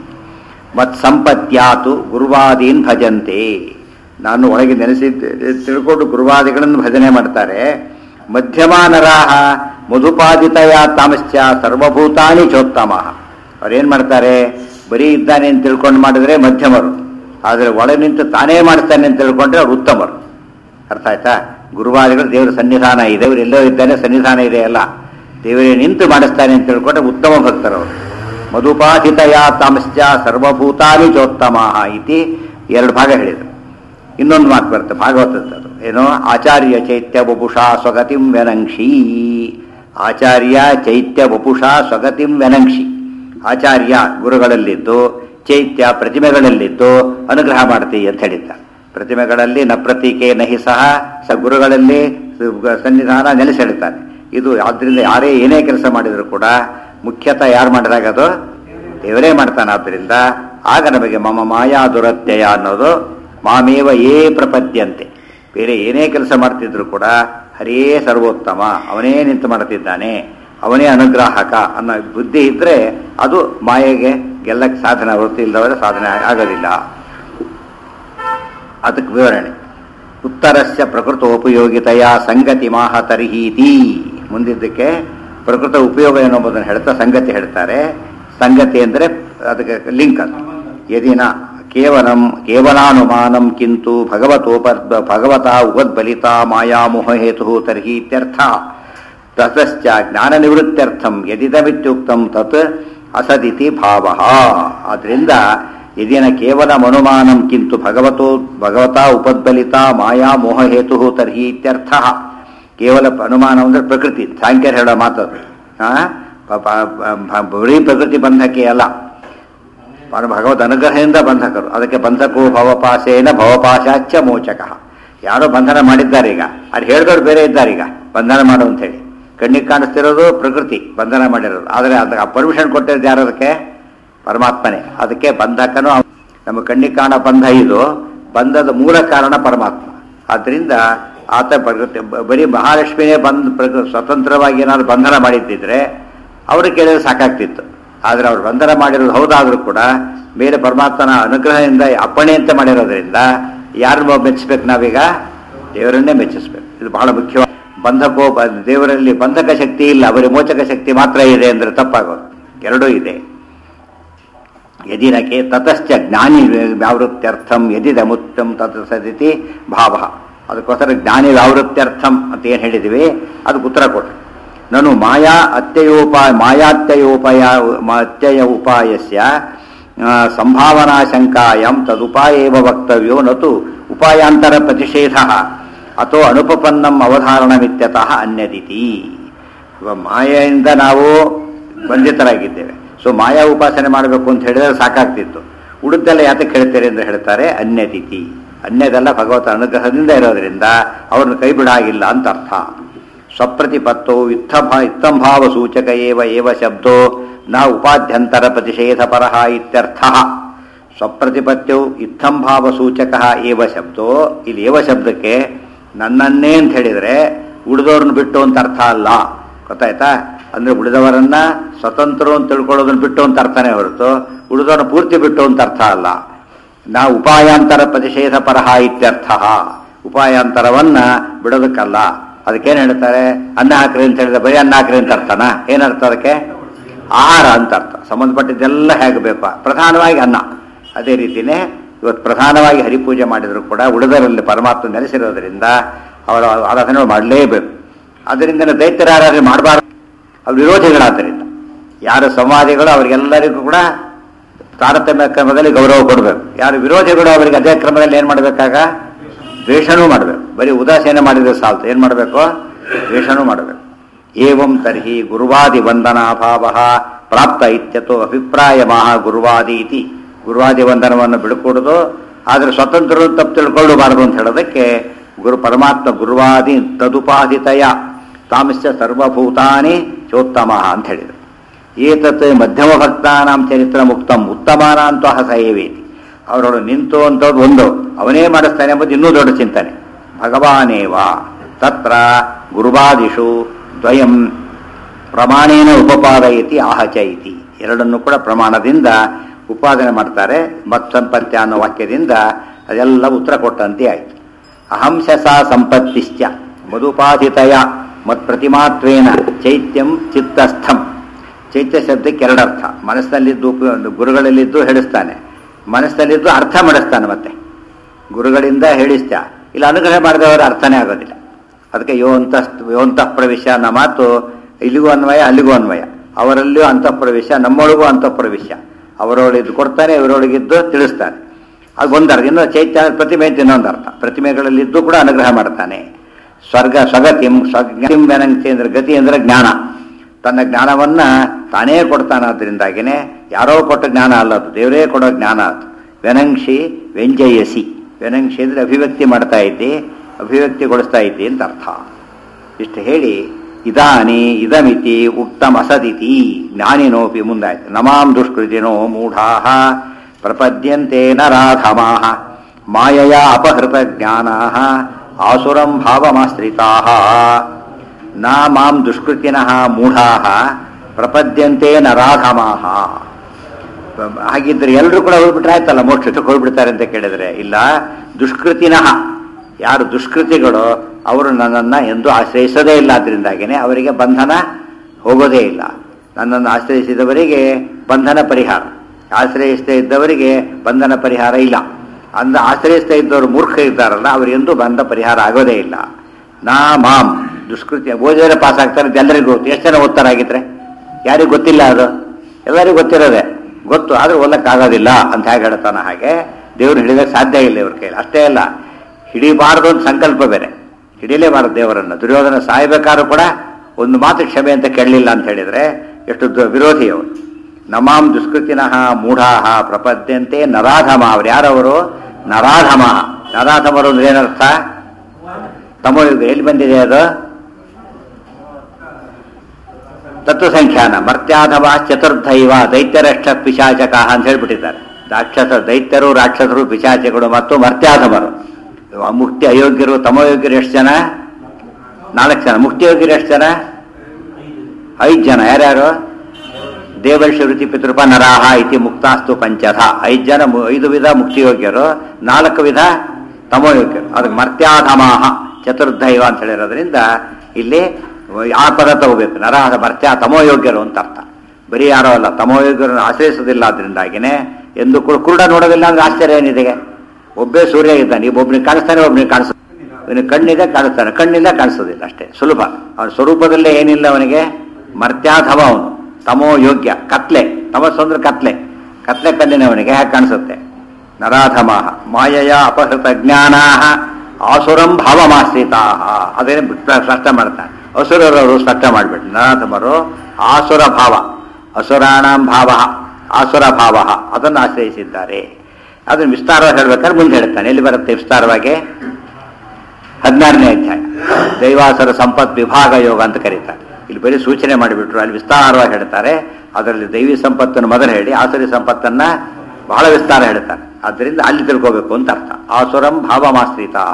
ಮತ್ಸಂಪತ್ಯಾತು ಗುರುವಾದೀನ್ ಭಜಂತೆ ನಾನು ಒಳಗೆ ನೆನೆಸಿದ್ದೆ ತಿಳ್ಕೊಂಡು ಗುರುವಾದಿಗಳನ್ನು ಭಜನೆ ಮಾಡ್ತಾರೆ ಮಧ್ಯಮಾನರಾಹ ಮಧುಪಾದಿತಯ ತಾಮಶ್ಚ ಸರ್ವಭೂತಾನಿ ಚೋತ್ತಮಃ ಅವ್ರೇನ್ ಮಾಡ್ತಾರೆ ಬರೀ ಇದ್ದಾನೆ ಅಂತ ತಿಳ್ಕೊಂಡು ಮಾಡಿದ್ರೆ ಮಧ್ಯಮರು ಆದರೆ ಒಳಗೆ ನಿಂತು ತಾನೇ ಮಾಡ್ತಾನೆ ಅಂತ ತಿಳ್ಕೊಂಡ್ರೆ ಅವ್ರು ಉತ್ತಮರು ಅರ್ಥ ಆಯ್ತಾ ಗುರುವಾದಿಗಳು ದೇವರ ಸನ್ನಿಧಾನ ಇದೆ ಇವರು ಎಲ್ಲೋ ಇದ್ದಾನೆ ಸನ್ನಿಧಾನ ಇದೆ ಅಲ್ಲ ದೇವರೇ ನಿಂತು ಮಾಡಿಸ್ತಾನೆ ಅಂತ ತಿಳ್ಕೊಂಡ್ರೆ ಉತ್ತಮ ಭಕ್ತರವರು ಮಧುಪಾಧಿತಯ ತಾಮಶ್ಚ ಸರ್ವಭೂತಾನಿ ಚೋತ್ತಮಾಹ ಇತಿ ಎರಡು ಭಾಗ ಹೇಳಿದರು ಇನ್ನೊಂದು ಮಾತು ಬರುತ್ತೆ ಭಾಗವತದ್ದು ಏನು ಆಚಾರ್ಯ ಚೈತ್ಯ ವಪುಷಾ ಸ್ವಗತಿಂ ವ್ಯನಂಕ್ಷಿ ಆಚಾರ್ಯ ಚೈತ್ಯ ವಪುಷಾ ಸ್ವಗತಿಂ ವ್ಯನಂಕ್ಷಿ ಆಚಾರ್ಯ ಗುರುಗಳಲ್ಲಿದ್ದು ಚೈತ್ಯ ಪ್ರತಿಮೆಗಳಲ್ಲಿದ್ದು ಅನುಗ್ರಹ ಮಾಡ್ತೀವಿ ಅಂತ ಹೇಳಿದ್ದ ಪ್ರತಿಮೆಗಳಲ್ಲಿ ನ ಪ್ರತೀಕೆ ನಹಿ ಸಹ ಸ ಗುರುಗಳಲ್ಲಿ ಸನ್ನಿಧಾನ ನೆಲೆಸಿಡ್ತಾನೆ ಇದು ಆದ್ರಿಂದ ಯಾರೇ ಏನೇ ಕೆಲಸ ಮಾಡಿದ್ರು ಕೂಡ ಮುಖ್ಯತಃ ಯಾರು ಮಾಡಿದಾಗ ಅದು ದೇವರೇ ಮಾಡ್ತಾನೆ ಆದ್ದರಿಂದ ಆಗ ನಮಗೆ ಮಮ ಮಾಯಾ ದುರತ್ಯಯ ಅನ್ನೋದು ಮಾಮೇವ ಏ ಪ್ರಪದ್ಯಂತೆ ಬೇರೆ ಏನೇ ಕೆಲಸ ಮಾಡ್ತಿದ್ರು ಕೂಡ ಹರೇ ಸರ್ವೋತ್ತಮ ಅವನೇ ನಿಂತು ಮಾಡ್ತಿದ್ದಾನೆ ಅವನೇ ಅನುಗ್ರಾಹಕ ಅನ್ನೋ ಬುದ್ಧಿ ಇದ್ರೆ ಅದು ಮಾಯೆಗೆ ಗೆಲ್ಲಕ್ಕೆ ಸಾಧನ ವೃತ್ತಿ ಇಲ್ಲದವರೆ ಸಾಧನೆ ಆಗೋದಿಲ್ಲ ಅದಕ್ಕೆ ವಿವರಣೆ ಉತ್ತರಸ್ಯ ಪ್ರಕೃತೋಪಯೋಗಿತೆಯ ಸಂಗತಿ ಮಾಹ ತರ್ಹೀತಿ ಮುಂದಿದ್ದಕ್ಕೆ ಪ್ರಕೃತ ಉಪಯೋಗ ಎನ್ನುವುದನ್ನು ಹೇಳ್ತಾ ಸಂಗತಿ ಹೇಳ್ತಾರೆ ಸಂಗತಿ ಅಂದರೆ ಅದಕ್ಕೆ ಲಿಂಕ್ ಅದು ಯದಿನ ಕೇವಲಂ ಕೇವಲಾನುಮಾನಂ ಕಿಂತು ಭಗವತೋಪ ಭಗವತ ಉಪದ್ಬಲಿತ ಮಾಯಾಮೋಹೇತು ತರ್ಹಿ ಇತ್ಯರ್ಥ ತತಶ್ಚ ಜ್ಞಾನನಿವೃತ್ತ್ಯರ್ಥಂ ಯದಿದಮಿತ್ಯುಕ್ತಂ ತತ್ ಅಸದಿತಿ ಭಾವ ಆದ್ರಿಂದ ಯದಿನ ಕೇವಲ ಮನುಮಾನಂ ಕಿಂತು ಭಗವತೋ ಭಗವತಾ ಉಪದ್ಬಲಿತ ಮಾಯಾ ಮೋಹಹೇತು ತರ್ಹಿ ಇತ್ಯರ್ಥ ಕೇವಲ ಅನುಮಾನ ಅಂದರೆ ಪ್ರಕೃತಿ ಸಾಂಖ್ಯರು ಹೇಳೋ ಮಾತು ಅದು. ಆ? ಪ- ಪ- ಪ- ಬರೀ ಪ್ರಕೃತಿ ಬಂಧಕ್ಕೆ ಅಲ್ಲ ಪರ ಭಗವದ್ ಅನುಗ್ರಹದಿಂದ ಬಂಧಕರು ಅದಕ್ಕೆ ಬಂಧಕೋ ಭವಪಾಶೇನ ಭವಪಾಶಾಚ್ಚ ಮೋಚಕ ಯಾರೋ ಬಂಧನ ಮಾಡಿದ್ದಾರೆ ಈಗ ಅದು ಹೇಳಿದವ್ರು ಬೇರೆ ಇದ್ದಾರೆ ಈಗ ಬಂಧನ ಮಾಡು ಅಂತ ಹೇಳಿ ಕಣ್ಣಿಗೆ ಕಾಣಿಸ್ತಿರೋದು ಪ್ರಕೃತಿ ಬಂಧನ ಮಾಡಿರೋದು ಆದರೆ ಅದಕ್ಕೆ ಪರ್ಮಿಷನ್ ಕೊಟ್ಟಿರೋದು ಯಾರು ಅದಕ್ಕೆ ಪರಮಾತ್ಮನೇ ಅದಕ್ಕೆ ಬಂಧಕನು ಅವ- ನಮ್ಮ ಕಣ್ಣಿಗೆ ಕಾಣೋ ಬಂಧ ಇದು ಬಂಧದ ಮೂಲ ಕಾರಣ ಪರಮಾತ್ಮ ಆದ್ದರಿಂದ ಆತ ಪ್ರಕೃತಿ ಬ- ಬರೀ ಮಹಾಲಕ್ಷ್ಮಿನೇ ಬಂದ್ ಪ್ರಕೃ ಸ್ವತಂತ್ರವಾಗಿ ಏನಾದ್ರು ಬಂಧನ ಮಾಡಿದ್ದಿದ್ರೆ ಅವರು ಕೇಳಿದ್ರೆ ಸಾಕಾಗ್ತಿತ್ತು ಆದರೆ ಅವ್ರು ಬಂಧನ ಮಾಡಿರೋದು ಹೌದಾದ್ರೂ ಕೂಡ ಮೇಲೆ ಪರಮಾತ್ಮನ ಅನುಗ್ರಹದಿಂದ ಅಪ್ಪಣೆ ಅಂತ ಮಾಡಿರೋದ್ರಿಂದ ಯಾರನ್ನ ಮೆಚ್ಚಿಸ್ಬೇಕು ನಾವೀಗ ದೇವರನ್ನೇ ಮೆಚ್ಚಿಸ್ಬೇಕು ಇದು ಬಹಳ ಮುಖ್ಯ ಬಂಧಕೋ ಬ- ದೇವರಲ್ಲಿ ಬಂಧಕ ಶಕ್ತಿ ಇಲ್ಲ ಬರೀ ಮೋಚಕ ಶಕ್ತಿ ಮಾತ್ರ ಇದೆ ಅಂದರೆ ತಪ್ಪಾಗೋದು ಎರಡೂ ಇದೆ ಯದಿನಕೆ ತತಶ್ಚ ಜ್ಞಾನಿ ವ್ಯಾವೃತ್ಯರ್ಥಂ ಯದಿದಮುತ್ತಂ ತತ್ ಸದಿತಿ ಭಾವ ಅದಕ್ಕೋಸ್ಕರ ಜ್ಞಾನಿ ವ್ಯಾವೃತ್ಯರ್ಥಂ ಅಂತ ಏನು ಹೇಳಿದ್ವಿ ಅದಕ್ಕೆ ಉತ್ತರ ಕೊಟ್ಟು ನಾನು ಮಾಯಾ ಅತ್ಯಯೋಪಾಯ ಮಾಯಾತ್ಯಯೋಪಾಯ ಮ- ಅತ್ಯಯ ಉಪಾಯಸ್ಯ ಆ, ಸಂಭಾವನಾಶಂಕಾಯಂ ತದುಪಾಯೇವ ವಕ್ತವ್ಯೋ ನತು ಉಪಾಯಾಂತರ ಪ್ರತಿಷೇಧ ಅಥೋ ಅನುಪಪನ್ನಂ ಅವಧಾರಣಮಿತ್ಯತಃ ಅನ್ಯದಿತಿ ಇವಾಗ ಮಾಯೆಯಿಂದ ನಾವು ಬಂಧಿತರಾಗಿದ್ದೇವೆ ಸೊ ಮಾಯಾ ಉಪಾಸನೆ ಮಾಡಬೇಕು ಅಂತ ಹೇಳಿದ್ರೆ ಸಾಕಾಗ್ತಿತ್ತು ಉಳಿದೆಲ್ಲ ಯಾತಕ್ಕೆ ಹೇಳ್ತಾರೆ ಅಂತ ಹೇಳ್ತಾರೆ ಅನ್ಯತಿಥಿ ಅನ್ಯದೆಲ್ಲ ಭಗವತ ಅನುಗ್ರಹದಿಂದ ಇರೋದ್ರಿಂದ ಅವ್ರನ್ನ ಕೈ ಬಿಡಾಗಿಲ್ಲ ಅಂತ ಅರ್ಥ ಸ್ವಪ್ರತಿಪತ್ತೋ ಇತ್ತಭ ಇತ್ತಂಭಾವ ಸೂಚಕ ಏವ ಏವ ಶಬ್ದೋ ನ ಉಪಾಧ್ಯಂತರ ಪ್ರತಿಷೇಧ ಪರಃ ಇತ್ಯರ್ಥ ಸ್ವಪ್ರತಿಪತ್ಯೌ ಇತ್ತಂಭಾವ ಸೂಚಕ ಏವ ಶಬ್ದೋ ಇಲ್ಲಿ ಏವ ಶಬ್ದಕ್ಕೆ ನನ್ನನ್ನೇ ಅಂತ ಹೇಳಿದ್ರೆ ಉಳಿದವ್ರನ್ನ ಬಿಟ್ಟು ಅಂತ ಅರ್ಥ ಅಲ್ಲ ಗೊತ್ತಾಯ್ತಾ ಅಂದ್ರೆ ಉಳಿದವರನ್ನ ಸ್ವತಂತ್ರರು ಅಂತ ತಿಳ್ಕೊಳ್ಳೋದನ್ನ ಬಿಟ್ಟು ಅಂತ ಅರ್ಥನೇ ಹೊರತು ಉಳಿದವ್ರನ್ನ ಪೂರ್ತಿ ಬಿಟ್ಟು ಅಂತ ಅರ್ಥ ಅಲ್ಲ ನಾ ಉಪಾಯಾಂತರ ಪ್ರತಿಷೇಧ ಪರಹ ಇತ್ಯರ್ಥ ಉಪಾಯಾಂತರವನ್ನ ಬಿಡೋದಕ್ಕಲ್ಲ ಅದಕ್ಕೇನು ಹೇಳ್ತಾರೆ ಅನ್ನ ಹಾಕ್ರಿ ಅಂತ ಹೇಳಿದ್ರೆ ಬರೀ ಅನ್ನ ಹಾಕ್ರಿ ಅಂತ ಅರ್ಥನಾ ಏನರ್ಥ ಅದಕ್ಕೆ ಆಹಾರ ಅಂತ ಅರ್ಥ ಸಂಬಂಧಪಟ್ಟಿದ್ದೆಲ್ಲ ಹೇಗೆ ಬೇಕು ಪ್ರಧಾನವಾಗಿ ಅನ್ನ ಅದೇ ರೀತಿನೇ ಇವತ್ತು ಪ್ರಧಾನವಾಗಿ ಹರಿಪೂಜೆ ಮಾಡಿದ್ರು ಕೂಡ ಉಳಿದರಲ್ಲಿ ಪರಮಾತ್ಮ ನೆಲೆಸಿರೋದ್ರಿಂದ ಅವರ ಆರಾಧನೆ ಮಾಡಲೇಬೇಕು ಅದರಿಂದ ದೈತ್ಯರ ಆರಾಧನೆ ಮಾಡಬಾರ್ದು ಅವ್ರ ವಿರೋಧಿಗಳಾದ್ದರಿಂದ ಯಾರು ಸಂವಾದಿಗಳು ಅವರಿಗೆಲ್ಲರಿಗೂ ಕೂಡ ತಾರತಮ್ಯ ಕ್ರಮದಲ್ಲಿ ಗೌರವ ಕೊಡಬೇಕು ಯಾರು ವಿರೋಧಿಗಳು ಅವರಿಗೆ ಅದೇ ಕ್ರಮದಲ್ಲಿ ಏನು ಮಾಡಬೇಕಾಗ ದ್ವೇಷನೂ ಮಾಡಬೇಕು ಬರೀ ಉದಾಸೀನ ಮಾಡಿದ್ರೆ ಸಾಲ್ತು ಏನು ಮಾಡಬೇಕು ದ್ವೇಷನೂ ಮಾಡಬೇಕು ಏವಂ ತರ್ಹಿ ಗುರುವಾದಿ ವಂದನಾಭಾವ ಪ್ರಾಪ್ತ ಇತ್ಯತೋ ಅಭಿಪ್ರಾಯ ಮಹಾ ಗುರುವಾದಿ ಇತಿ ಗುರುವಾದಿ ವಂದನವನ್ನು ಬಿಡ್ಕೊಡುದು ಆದರೆ ಸ್ವತಂತ್ರರು ತಪ್ಪು ತಿಳ್ಕೊಳ್ಳಬಾರದು ಅಂತ ಹೇಳೋದಕ್ಕೆ ಗುರು ಪರಮಾತ್ಮ ಗುರುವಾದಿ ತದುಪಾದಿತಯ ತಾಮಸ್ಯ ಸರ್ವಭೂತಾನಿ ಚೋತ್ತಮ ಅಂತ ಹೇಳಿದರು ಏತತ್ ಮಧ್ಯಮ ಭಕ್ತಾನಾಂ ಚರಿತ್ರ ಮುಕ್ತಂ ಉತ್ತಮಾನಾಂತ ಹಸೇವೇತಿ ಅವರೊಳು ನಿಂತು ಅಂತದ್ದು ಒಂದು ಅವನೇ ಮಾಡಿಸ್ತಾನೆ ಎಂಬುದು ಇನ್ನೂ ದೊಡ್ಡ ಚಿಂತನೆ ಭಗವಾನೇವ ತತ್ರ ಗುರುವಾದಿಷು ದ್ವಯಂ ಪ್ರಮಾಣೇನ ಉಪಪಾದಯತಿ ಆಹಚ ಇತಿ ಎರಡನ್ನು ಕೂಡ ಪ್ರಮಾಣದಿಂದ ಉಪಾದನೆ ಮಾಡ್ತಾರೆ ಮತ್ ಸಂಪತ್ಯ ಅನ್ನೋ ವಾಕ್ಯದಿಂದ ಅದೆಲ್ಲ ಉತ್ತರ ಕೊಟ್ಟಂತೆ ಆಯಿತು ಅಹಂಸಸ ಸಂಪತ್ತಿಶ್ಚ ಮಧುಪಾದಿತಯ ಮತ್ ಪ್ರತಿಮಾತ್ವೇನ ಚೈತ್ಯಂ ಚಿತ್ತಸ್ಥಂ ಚೈತ್ಯ ಶಬ್ದಕ್ಕೆ ಎರಡರ್ಥ ಮನಸ್ಸಿನಲ್ಲಿದ್ದು ಉಪ- ಗುರುಗಳಲ್ಲಿದ್ದು ಹೇಳಿಸ್ತಾನೆ ಮನಸ್ಸಿನಲ್ಲಿದ್ದು ಅರ್ಥ ಮಾಡಿಸ್ತಾನೆ ಮತ್ತೆ ಗುರುಗಳಿಂದ ಹೇಳಿಸ್ತ ಇಲ್ಲ ಅನುಗ್ರಹ ಮಾಡಿದವರ ಅರ್ಥನೇ ಆಗೋದಿಲ್ಲ ಅದಕ್ಕೆ ಯೋ ಅಂತ ಯೋ ಅಂತಃ ಪ್ರವೇಶ ಅನ್ನೋ ಮಾತು ಇಲ್ಲಿಗೂ ಅನ್ವಯ ಅಲ್ಲಿಗೂ ಅನ್ವಯ ಅವರಲ್ಲಿಯೂ ಅಂತಃ ಪ್ರವೇಶ ನಮ್ಮೊಳಗೂ ಅಂತಃ ಪ್ರವೇಶ ಅವರೊಳಗಿದ್ದು ಕೊಡ್ತಾನೆ ಇವರೊಳಗಿದ್ದು ತಿಳಿಸ್ತಾನೆ ಅದು ಒಂದರ್ಥ ಇನ್ನು ಚೈತ್ಯ ಪ್ರತಿಮೆ ಅಂತ ಇನ್ನೊಂದು ಅರ್ಥ ಪ್ರತಿಮೆಗಳಲ್ಲಿದ್ದು ಕೂಡ ಅನುಗ್ರಹ ಮಾಡ್ತಾನೆ ಸ್ವರ್ಗ ಸ್ವಗತಿಂ ಸ್ವಜ್ಞಾತಿಂ ವೆನಂತಿ ಅಂದ್ರೆ ಗತಿ ಅಂದ್ರೆ ಜ್ಞಾನ ತನ್ನ ಜ್ಞಾನವನ್ನ ತಾನೇ ಕೊಡ್ತಾನಾದ್ರಿಂದಾಗಿನೇ ಯಾರೋ ಕೊಟ್ಟ ಜ್ಞಾನ ಅಲ್ಲ ಅದು ದೇವರೇ ಕೊಡೋ ಜ್ಞಾನ ಅದು ವೆನಂಕ್ಷಿ ವ್ಯಂಜಯಸಿ ವ್ಯನಂಕ್ಷಿ ಅಂದ್ರೆ ಅಭಿವ್ಯಕ್ತಿ ಮಾಡ್ತಾ ಇದ್ದಿ ಅಭಿವ್ಯಕ್ತಿಗೊಳಿಸ್ತಾ ಇದ್ದಿ ಅಂತ ಅರ್ಥ ಇಷ್ಟು ಹೇಳಿ ಇದಾನಿ ಇದಮಿತಿ ಉಕ್ತಮ ಅಸದಿತಿ ಜ್ಞಾನಿನೋಪಿ ಮುಂದಾಯ್ತು ನಮಾಂ ದುಷ್ಕೃತಿನೋ ಮೂಢಾಹ ಪ್ರಪದ್ಯಂತೆ ನರಾಧಮಾಹ ಮಾಯಯ ಅಪಹೃತ ಜ್ಞಾನಾಹ ಆಸುರಂ ಭಾವಮಾಶ್ರಿತಾಹ ನ ಮಾಂ ದುಷ್ಕೃತಿನಃ ಮೂಢಾಹ ಪ್ರಪದ್ಯಂತೆ ನರಾಧಮಾಹ ಹಾಗಿದ್ರೆ ಎಲ್ಲರೂ ಕೂಡ ಹೋಗ್ಬಿಟ್ರೆ ಆಯ್ತಲ್ಲ ಮೋಕ್ಷಕ್ಕೆ ಹೋಗ್ಬಿಡ್ತಾರೆ ಅಂತ ಕೇಳಿದ್ರೆ ಇಲ್ಲ ದುಷ್ಕೃತಿನಃ ಯಾರು ದುಷ್ಕೃತಿಗಳು ಅವರು ನನ್ನನ್ನು ಎಂದು ಆಶ್ರಯಿಸೋದೇ ಇಲ್ಲ ಅದರಿಂದಾಗಿನೇ ಅವರಿಗೆ ಬಂಧನ ಹೋಗೋದೇ ಇಲ್ಲ ನನ್ನನ್ನು ಆಶ್ರಯಿಸಿದವರಿಗೆ ಬಂಧನ ಪರಿಹಾರ ಆಶ್ರಯಿಸದೇ ಇದ್ದವರಿಗೆ ಬಂಧನ ಪರಿಹಾರ ಇಲ್ಲ ಅಂದ ಆಶ್ರಯಿಸ್ತಾ ಇದ್ದವರು ಮೂರ್ಖ ಇದ್ದಾರಲ್ಲ ಅವರೆಂದೂ ಬಂಧ ಪರಿಹಾರ ಆಗೋದೇ ಇಲ್ಲ ನಾ ಮಾಂ ದುಷ್ಕೃತಿ ಓದಿದರೆ ಪಾಸ್ ಆಗ್ತಾರೆ ಅಂತ ಎಲ್ಲರಿಗೂ ಗೊತ್ತು ಎಷ್ಟು ಜನ ಓದ್ತಾರಾಗಿದ್ರೆ ಯಾರಿಗೂ ಗೊತ್ತಿಲ್ಲ ಅದು ಎಲ್ಲರಿಗೂ ಗೊತ್ತಿರೋದೆ ಗೊತ್ತು ಆದ್ರೆ ಓದಕ್ಕಾಗೋದಿಲ್ಲ ಅಂತ ಹೇಗೆ ಹೇಳ್ತಾನ ಹಾಗೆ ದೇವ್ರು ಹಿಡಿದಕ್ಕೆ ಸಾಧ್ಯ ಇಲ್ಲ ಇವ್ರ ಕೈಲಿ ಅಷ್ಟೇ ಅಲ್ಲ ಹಿಡಿಬಾರ್ದು ಅಂತ ಸಂಕಲ್ಪ ಬೇರೆ ಹಿಡಿಯಲೇಬಾರದು ದೇವರನ್ನು ದುರ್ಯೋಧನ ಸಾಯಬೇಕಾದ್ರೂ ಕೂಡ ಒಂದು ಮಾತು ಕ್ಷಮೆ ಅಂತ ಕೇಳಲಿಲ್ಲ ಅಂತ ಹೇಳಿದ್ರೆ ಎಷ್ಟು ದು- ವಿರೋಧಿ ಅವರು ನಮಾಂ ದುಷ್ಕೃತಿನಃ ಮೂಢಾಹ ಪ್ರಪದ್ಯಂತೆ ನರಾಧಮ ಅವ್ರು ಯಾರವರು ನರಾಧಮ ನರಾಧಮರು ಅಂದ್ರೆ ಏನರ್ಥ ತಮೋಯುಗ ಎಲ್ಲಿ ಬಂದಿದೆ ಅದು ತತ್ವ ಸಂಖ್ಯಾನ ಮರ್ತ್ಯಾಧವ ಚತುರ್ಧೈವ ದೈತ್ಯರಕ್ಷ ಪಿಶಾಚಕ ಅಂತ ಹೇಳ್ಬಿಟ್ಟಿದ್ದಾರೆ ರಾಕ್ಷಸ ದೈತ್ಯರು ರಾಕ್ಷಸರು ಪಿಶಾಚಗಳು ಮತ್ತು ಮರ್ತ್ಯಾಧಮರು ಇವ ಮುಕ್ತಿ ಅಯೋಗ್ಯರು ತಮೋಯೋಗ್ಯರು ಎಷ್ಟು ಜನ ನಾಲ್ಕು ಜನ ಮುಕ್ತಿ ಯೋಗ್ಯರು ಎಷ್ಟು ಜನ ಐದು ಜನ ಯಾರ್ಯಾರು ದೇವರ್ಷಿ ವೃತ್ತಿ ಪಿತೃಪ ನರಾಹ ಇತಿ ಮುಕ್ತಾಸ್ತು ಪಂಚಧ ಐದು ಜನ ಮು- ಐದು ವಿಧ ಮುಕ್ತಿಯೋಗ್ಯರು ನಾಲ್ಕು ವಿಧ ತಮೋಯೋಗ್ಯರು ಅದಕ್ಕೆ ಮರ್ತ್ಯಾಧಮಾಹ ಚತುರ್ಧೈವ ಅಂತ ಹೇಳಿರೋದ್ರಿಂದ ಇಲ್ಲಿ ಆ ಪದ ತಗೋಬೇಕು ನರಾಹ ಮರ್ತ್ಯ ತಮೋಯೋಗ್ಯರು ಅಂತ ಅರ್ಥ ಬರೀ ಯಾರೋ ಅಲ್ಲ ತಮೋಯೋಗ್ಯರನ್ನು ಆಶ್ರಯಿಸೋದಿಲ್ಲ ಅದರಿಂದಾಗಿನೇ ಎಂದು ಕೂಡ ಕುರುಡ ನೋಡೋದಿಲ್ಲ ಅಂದ್ರೆ ಆಶ್ಚರ್ಯ ಏನಿದೆ ಒಬ್ಬೇ ಸೂರ್ಯ ಇದ್ದಾನೆ ಒಬ್ಬನಿಗೆ ಕಾಣಿಸ್ತಾನೆ ಒಬ್ಬನಿಗೆ ಕಾಣಿಸ್ ಇವನಿಗೆ ಕಣ್ಣಿದೆ ಕಾಣಿಸ್ತಾನೆ ಕಣ್ಣಿಲ್ಲ ಕಾಣಿಸೋದಿಲ್ಲ ಅಷ್ಟೇ ಸುಲಭ ಅವನ ಸ್ವರೂಪದಲ್ಲೇ ಏನಿಲ್ಲ ಅವನಿಗೆ ಮರ್ತ್ಯಾಧಮ ಅವನು ತಮೋ ಯೋಗ್ಯ ಕತ್ಲೆ ತಮಸ್ಸು ಅಂದ್ರೆ ಕತ್ಲೆ ಕತ್ಲೆ ಕಣ್ಣಿನವನಿಗೆ ಹೇಗೆ ಕಾಣಿಸುತ್ತೆ ನರಾಧಮ ಮಾಯಯ ಅಪಹೃತ ಜ್ಞಾನ ಆಸುರಂ ಭಾವಮಾಶ್ರಿತಾ ಅದೇನೇ ಸ್ಪಷ್ಟ ಮಾಡ್ತಾನೆ ಅಸುರರವರು ಸ್ಪಷ್ಟ ಮಾಡಿಬಿಟ್ಟು ನರಾಧಮರು ಆಸುರ ಭಾವ ಅಸುರಾಣಾಂ ಭಾವ ಆಸುರ ಭಾವ ಅದನ್ನು ಆಶ್ರಯಿಸಿದ್ದಾರೆ ಅದನ್ನು ವಿಸ್ತಾರವಾಗಿ ಹೇಳ್ಬೇಕಾದ್ರೆ ಮುಂದೆ ಹೇಳ್ತಾನೆ ಎಲ್ಲಿ ಬರುತ್ತೆ ವಿಸ್ತಾರವಾಗಿ ಹದಿನಾರನೇ ಅಧ್ಯಾಯ ದೈವಾಸುರ ಸಂಪತ್ ವಿಭಾಗ ಯೋಗ ಅಂತ ಕರೀತಾರೆ ಇಲ್ಲಿ ಬರೀ ಸೂಚನೆ ಮಾಡಿಬಿಟ್ರು ಅಲ್ಲಿ ವಿಸ್ತಾರವಾಗಿ ಹೇಳ್ತಾರೆ ಅದರಲ್ಲಿ ದೈವಿ ಸಂಪತ್ತನ್ನು ಮೊದಲು ಹೇಳಿ ಆಸುರಿ ಸಂಪತ್ತನ್ನ ಬಹಳ ವಿಸ್ತಾರ ಹೇಳ್ತಾರೆ ಆದ್ದರಿಂದ ಅಲ್ಲಿ ತಿಳ್ಕೋಬೇಕು ಅಂತ ಅರ್ಥ ಆಸುರಂ ಭಾವಮಾಶ್ರಿತಾ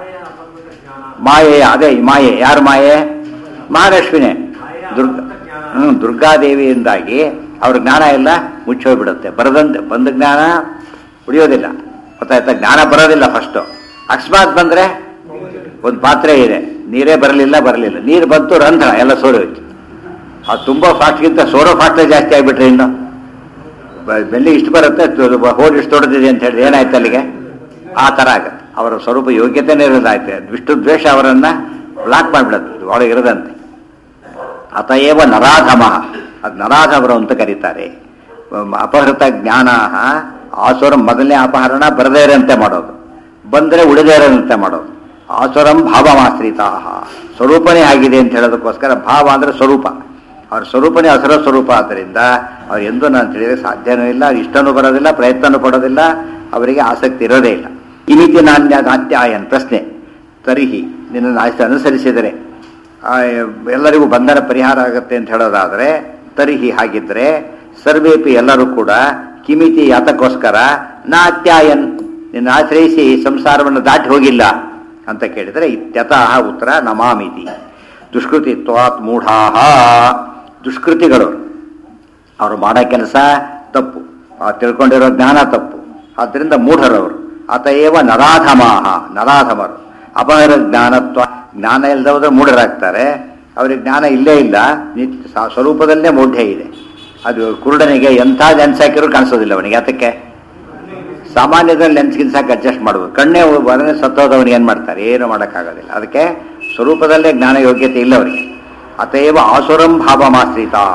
ಮಾಯೆಯ ಅದೇ ಈ ಮಾಯೆ ಯಾರು ಮಾಯೆ ಮಹಾಲಕ್ಷ್ಮಿನೇ ದುರ್ಗ ಹ್ಮ್ ದುರ್ಗಾದೇವಿಯಿಂದಾಗಿ ಅವ್ರ ಜ್ಞಾನ ಎಲ್ಲ ಮುಚ್ಚೋಗ್ಬಿಡುತ್ತೆ ಬರದಂತೆ ಬಂದ ಜ್ಞಾನ ಉಳಿಯೋದಿಲ್ಲ ಗೊತ್ತಾಯ್ತಾ ಜ್ಞಾನ ಬರೋದಿಲ್ಲ ಫಸ್ಟು ಅಕಸ್ಮಾತ್ ಬಂದ್ರೆ ಒಂದು ಪಾತ್ರೆ ಇದೆ ನೀರೇ ಬರಲಿಲ್ಲ ಬರಲಿಲ್ಲ ನೀರು ಬಂತು ರಂಧ್ರ ಎಲ್ಲ ಸೋರಿ ಹೋಯ್ತು ಅದು ತುಂಬ ಫಾಸ್ಟ್ಗಿಂತ ಸೋರೋ ಫಾಸ್ಟೇ ಜಾಸ್ತಿ ಆಗಿಬಿಟ್ರೆ ಇನ್ನು ಬ- ಬೆಲ್ಲಿ ಇಷ್ಟು ಬರುತ್ತೆ ತು- ಹೋಡ್ ಇಷ್ಟು ದೊಡ್ಡದಿದೆ ಅಂತ ಹೇಳಿದ್ರೆ ಏನಾಯ್ತು ಅಲ್ಲಿಗೆ ಆ ಥರ ಆಗುತ್ತೆ ಅವರ ಸ್ವರೂಪ ಯೋಗ್ಯತೆನೇ ಇರೋದಾಯ್ತು ವಿಷ್ಣು ದ್ವೇಷ ಅವರನ್ನ ಬ್ಲಾಕ್ ಮಾಡಿಬಿಡುತ್ತೆ ಒಳಗೆ ಇರದಂತೆ ಅತಯೇವ ನರಾಧಮ ಅದು ನರಾಧಮರು ಅಂತ ಕರೀತಾರೆ ಮ- ಅಪಹೃತ ಜ್ಞಾನ ಆಸುರಂ ಮೊದಲನೇ ಅಪಹರಣ ಬರದೇ ಇರಂತೆ ಮಾಡೋದು ಬಂದರೆ ಉಳಿದೇ ಇರಂತೆ ಮಾಡೋದು ಆಸುರಂ ಭಾವಮಾಶ್ರಿತಾ ಸ್ವರೂಪನೇ ಆಗಿದೆ ಅಂತ ಹೇಳೋದಕ್ಕೋಸ್ಕರ ಭಾವ ಅಂದರೆ ಸ್ವರೂಪ ಅವ್ರ ಸ್ವರೂಪನೇ ಅಸುರ ಸ್ವರೂಪ ಆದ್ದರಿಂದ ಅವ್ರು ಎಂದೂ ನಾನು ತಿಳಿದ್ರೆ ಸಾಧ್ಯನೂ ಇಲ್ಲ ಇಷ್ಟನೂ ಬರೋದಿಲ್ಲ ಪ್ರಯತ್ನನೂ ಪಡೋದಿಲ್ಲ ಅವರಿಗೆ ಆಸಕ್ತಿ ಇರೋದೇ ಇಲ್ಲ ಈ ರೀತಿ ನಾಣ್ಯ ನಾಟ್ಯಾಯನ್ ಪ್ರಶ್ನೆ ತರಿಹಿ ನಿನ್ನನ್ನು ಆಯ್ತು ಅನುಸರಿಸಿದರೆ ಆ, ಎಲ್ಲರಿಗೂ ಬಂಧನ ಪರಿಹಾರ ಆಗುತ್ತೆ ಅಂತ ಹೇಳೋದಾದರೆ ತರಿಹಿ ಹಾಗಿದ್ರೆ ಸರ್ವೇಪಿ ಎಲ್ಲರೂ ಕೂಡ ಕಿಮಿತಿ ಯಾತಕ್ಕೋಸ್ಕರ ನಾತ್ಯಾಯನ್ ನಿನ್ನ ಆಶ್ರಯಿಸಿ ಸಂಸಾರವನ್ನು ದಾಟಿ ಹೋಗಿಲ್ಲ ಅಂತ ಕೇಳಿದರೆ ಇತ್ಯತಃ ಉತ್ತರ ನಮಾಮಿತಿ ದುಷ್ಕೃತಿತ್ವಾತ್ ಮೂಢಾಹ ದುಷ್ಕೃತಿಗಳು ಅವರು ಮಾಡೋ ಕೆಲಸ ತಪ್ಪು ಆ ತಿಳ್ಕೊಂಡಿರೋ ಜ್ಞಾನ ತಪ್ಪು ಆದ್ದರಿಂದ ಮೂಢರವರು ಅತಏವ ನರಾಧಮಾಹ ನರಾಧಮರು ಅಪಹರ ಜ್ಞಾನತ್ವ ಜ್ಞಾನ ಇಲ್ಲದವ್ರೆ ಮೂಢರಾಗ್ತಾರೆ ಅವ್ರಿಗೆ ಜ್ಞಾನ ಇಲ್ಲೇ ಇಲ್ಲ ನಿತ್ಯ ಸ- ಸ್ವರೂಪದಲ್ಲೇ ಮೂಢ್ಯ ಇದೆ ಅದು ಕುರುಡನಿಗೆ ಎಂಥ ಲೆನ್ಸ್ ಹಾಕಿರೂ ಕಾಣಿಸೋದಿಲ್ಲ ಅವನಿಗೆ ಯಾತಕ್ಕೆ ಸಾಮಾನ್ಯದಲ್ಲಿ ಲೆನ್ಸ್ ಗಿನ್ಸಾಕ್ ಅಡ್ಜಸ್ಟ್ ಮಾಡ್ಬೋದು ಕಣ್ಣೇ ಬರನೇ ಸತ್ತೋದವನಿಗೆ ಏನು ಮಾಡ್ತಾರೆ ಏನು ಮಾಡೋಕ್ಕಾಗೋದಿಲ್ಲ ಅದಕ್ಕೆ ಸ್ವರೂಪದಲ್ಲೇ ಜ್ಞಾನ ಯೋಗ್ಯತೆ ಇಲ್ಲ ಅವರಿಗೆ ಅತೇವ ಆಸುರಂ ಭಾವಮಾಶ್ರಿತಾ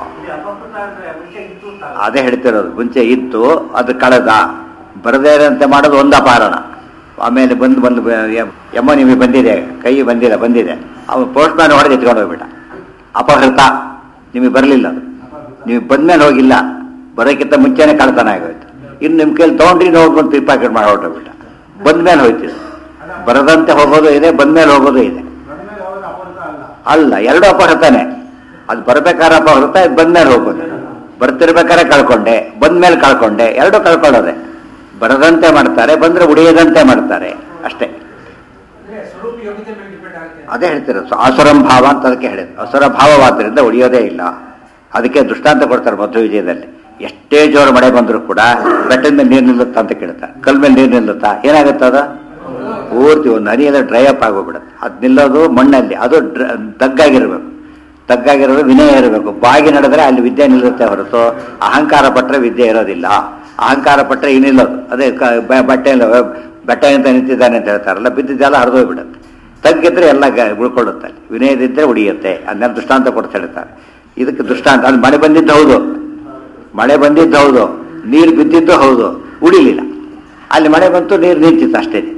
ಅದೇ ಹೇಳ್ತಿರೋದು ಮುಂಚೆ ಇತ್ತು ಅದು ಕಳೆದ ಬರದೇ ಇರೋಂತೆ ಮಾಡೋದು ಒಂದು ಅಪಹರಣ ಆಮೇಲೆ ಬಂದು ಬಂದು ಬ- ಎ- ಎಮ್ಮ ನಿಮಗೆ ಬಂದಿದೆ ಕೈ ಬಂದಿಲ್ಲ ಬಂದಿದೆ ಅವನು ಪೋಸ್ಟ್ ಮ್ಯಾನ್ ಹೊಡೆದು ಎತ್ಕೊಂಡು ಹೋಗ್ಬಿಟ್ಟ ಅಪಹೃತ ನಿಮಗೆ ಬರಲಿಲ್ಲ ಅದು ನೀವು ಬಂದ್ಮೇಲೆ ಹೋಗಿಲ್ಲ ಬರೋಕ್ಕಿಂತ ಮುಂಚೆನೇ ಕಳ್ತನ ಆಗೋಯ್ತು ಇನ್ನು ನಿಮ್ಮ ಕೈಲಿ ತೊಗೊಂಡ್ರಿ ನೋಡ್ಕೊಂಡು ಪಿಕ್ ಪಾಕೆಟ್ ಮಾಡಿ ಹೊರಟೋಗ್ಬಿಟ್ಟ ಬಂದ್ಮೇಲೆ ಹೋಯ್ತಿದ್ದು ಬರದಂತೆ ಹೋಗೋದು ಇದೆ ಬಂದ್ಮೇಲೆ ಹೋಗೋದು ಇದೆ ಅಲ್ಲ ಎರಡು ಅಪಹೃತನೇ ಅದು ಬರ್ಬೇಕಾದ್ರೆ ಅಪಹೃತ ಇದು ಬಂದ್ಮೇಲೆ ಹೋಗೋದು ಬರ್ತಿರ್ಬೇಕಾದ್ರೆ ಕಳ್ಕೊಂಡೆ ಬಂದ್ಮೇಲೆ ಕಳ್ಕೊಂಡೆ ಎರಡು ಕಳ್ಕೊಳ್ಳೋದೆ ಬರದಂತೆ ಮಾಡ್ತಾರೆ ಬಂದ್ರೆ ಉಳಿಯದಂತೆ ಮಾಡ್ತಾರೆ ಅಷ್ಟೇ ಸ್ವರೂಪ ಯೋಗ್ಯತೆ ಮೇಲೆ ಡಿಪೆಂಡ್ ಆಗುತ್ತೆ ಅದೇ ಹೇಳ್ತಿರೋದು ಅಸುರಂ ಭಾವ ಅಂತ ಅದಕ್ಕೆ ಹೇಳಿದ್ರು ಅಸುರ ಭಾವವಾದ್ರಿಂದ ಉಳಿಯೋದೇ ಇಲ್ಲ ಅದಕ್ಕೆ ದೃಷ್ಟಾಂತ ಕೊಡ್ತಾರೆ ಮಧ್ವ ವಿಜಯದಲ್ಲಿ ಎಷ್ಟೇ ಜೋರು ಮಳೆ ಬಂದರೂ ಕೂಡ ಬೆಟ್ಟದ ಮೇಲೆ ನೀರು ನಿಲ್ಲುತ್ತಾ ಅಂತ ಕೇಳ್ತಾರೆ ಕಲ್ ಮೇಲೆ ನೀರು ನಿಲ್ಲುತ್ತಾ ಏನಾಗುತ್ತೆ ಅದು ಪೂರ್ತಿ ಒಂದು ಹನಿಯೆಲ್ಲ ಡ್ರೈ ಅಪ್ ಆಗೋಗ್ಬಿಡುತ್ತೆ ಅದು ನಿಲ್ಲೋದು ಮಣ್ಣಲ್ಲಿ ಅದು ಡ್ರ ತಗ್ಗಾಗಿರ್ಬೇಕು ತಗ್ಗಾಗಿರೋದು ವಿನಯ ಇರಬೇಕು ಬಾಗಿ ನಡೆದ್ರೆ ಅಲ್ಲಿ ವಿದ್ಯೆ ನಿಲ್ಲುತ್ತೆ ಹೊರತು ಅಹಂಕಾರ ಪಟ್ಟರೆ ವಿದ್ಯೆ ಇರೋದಿಲ್ಲ ಅಹಂಕಾರ ಪಟ್ಟರೆ ಈ ನಿಲ್ಲೋದು ಅದೇ ಕ- ಬ- ಬಟ್ಟೆ ಬೆಟ್ಟ ಅಂತ ನಿಂತಿದ್ದಾನೆ ಅಂತ ಹೇಳ್ತಾರಲ್ಲ ಬಿದ್ದಿದ್ದೆಲ್ಲ ಹರಿದೋಗ್ಬಿಡುತ್ತೆ ತಗ್ಗಿದ್ರೆ ಎಲ್ಲ ಗ- ಉಳ್ಕೊಳ್ಳುತ್ತೆ ಅಲ್ಲಿ ವಿನಯದಿದ್ದರೆ ಉಳಿಯುತ್ತೆ ಅದನ್ನೆಲ್ಲ ದೃಷ್ಟಾಂತ ಕೊಡ್ತಾ ಹೇಳ್ತಾರೆ ಇದಕ್ಕೆ ದೃಷ್ಟಾಂತ ಅದು ಮಳೆ ಬಂದಿದ್ದು ಹೌದು ಮಳೆ ಬಂದಿದ್ದು ಹೌದು ನೀರು ಬಿದ್ದಿದ್ದು ಹೌದು ಉಳಿಲಿಲ್ಲ ಅಲ್ಲಿ ಮಳೆ ಬಂತು ನೀರು ನಿಂತಿತ್ತು ಅಷ್ಟೇ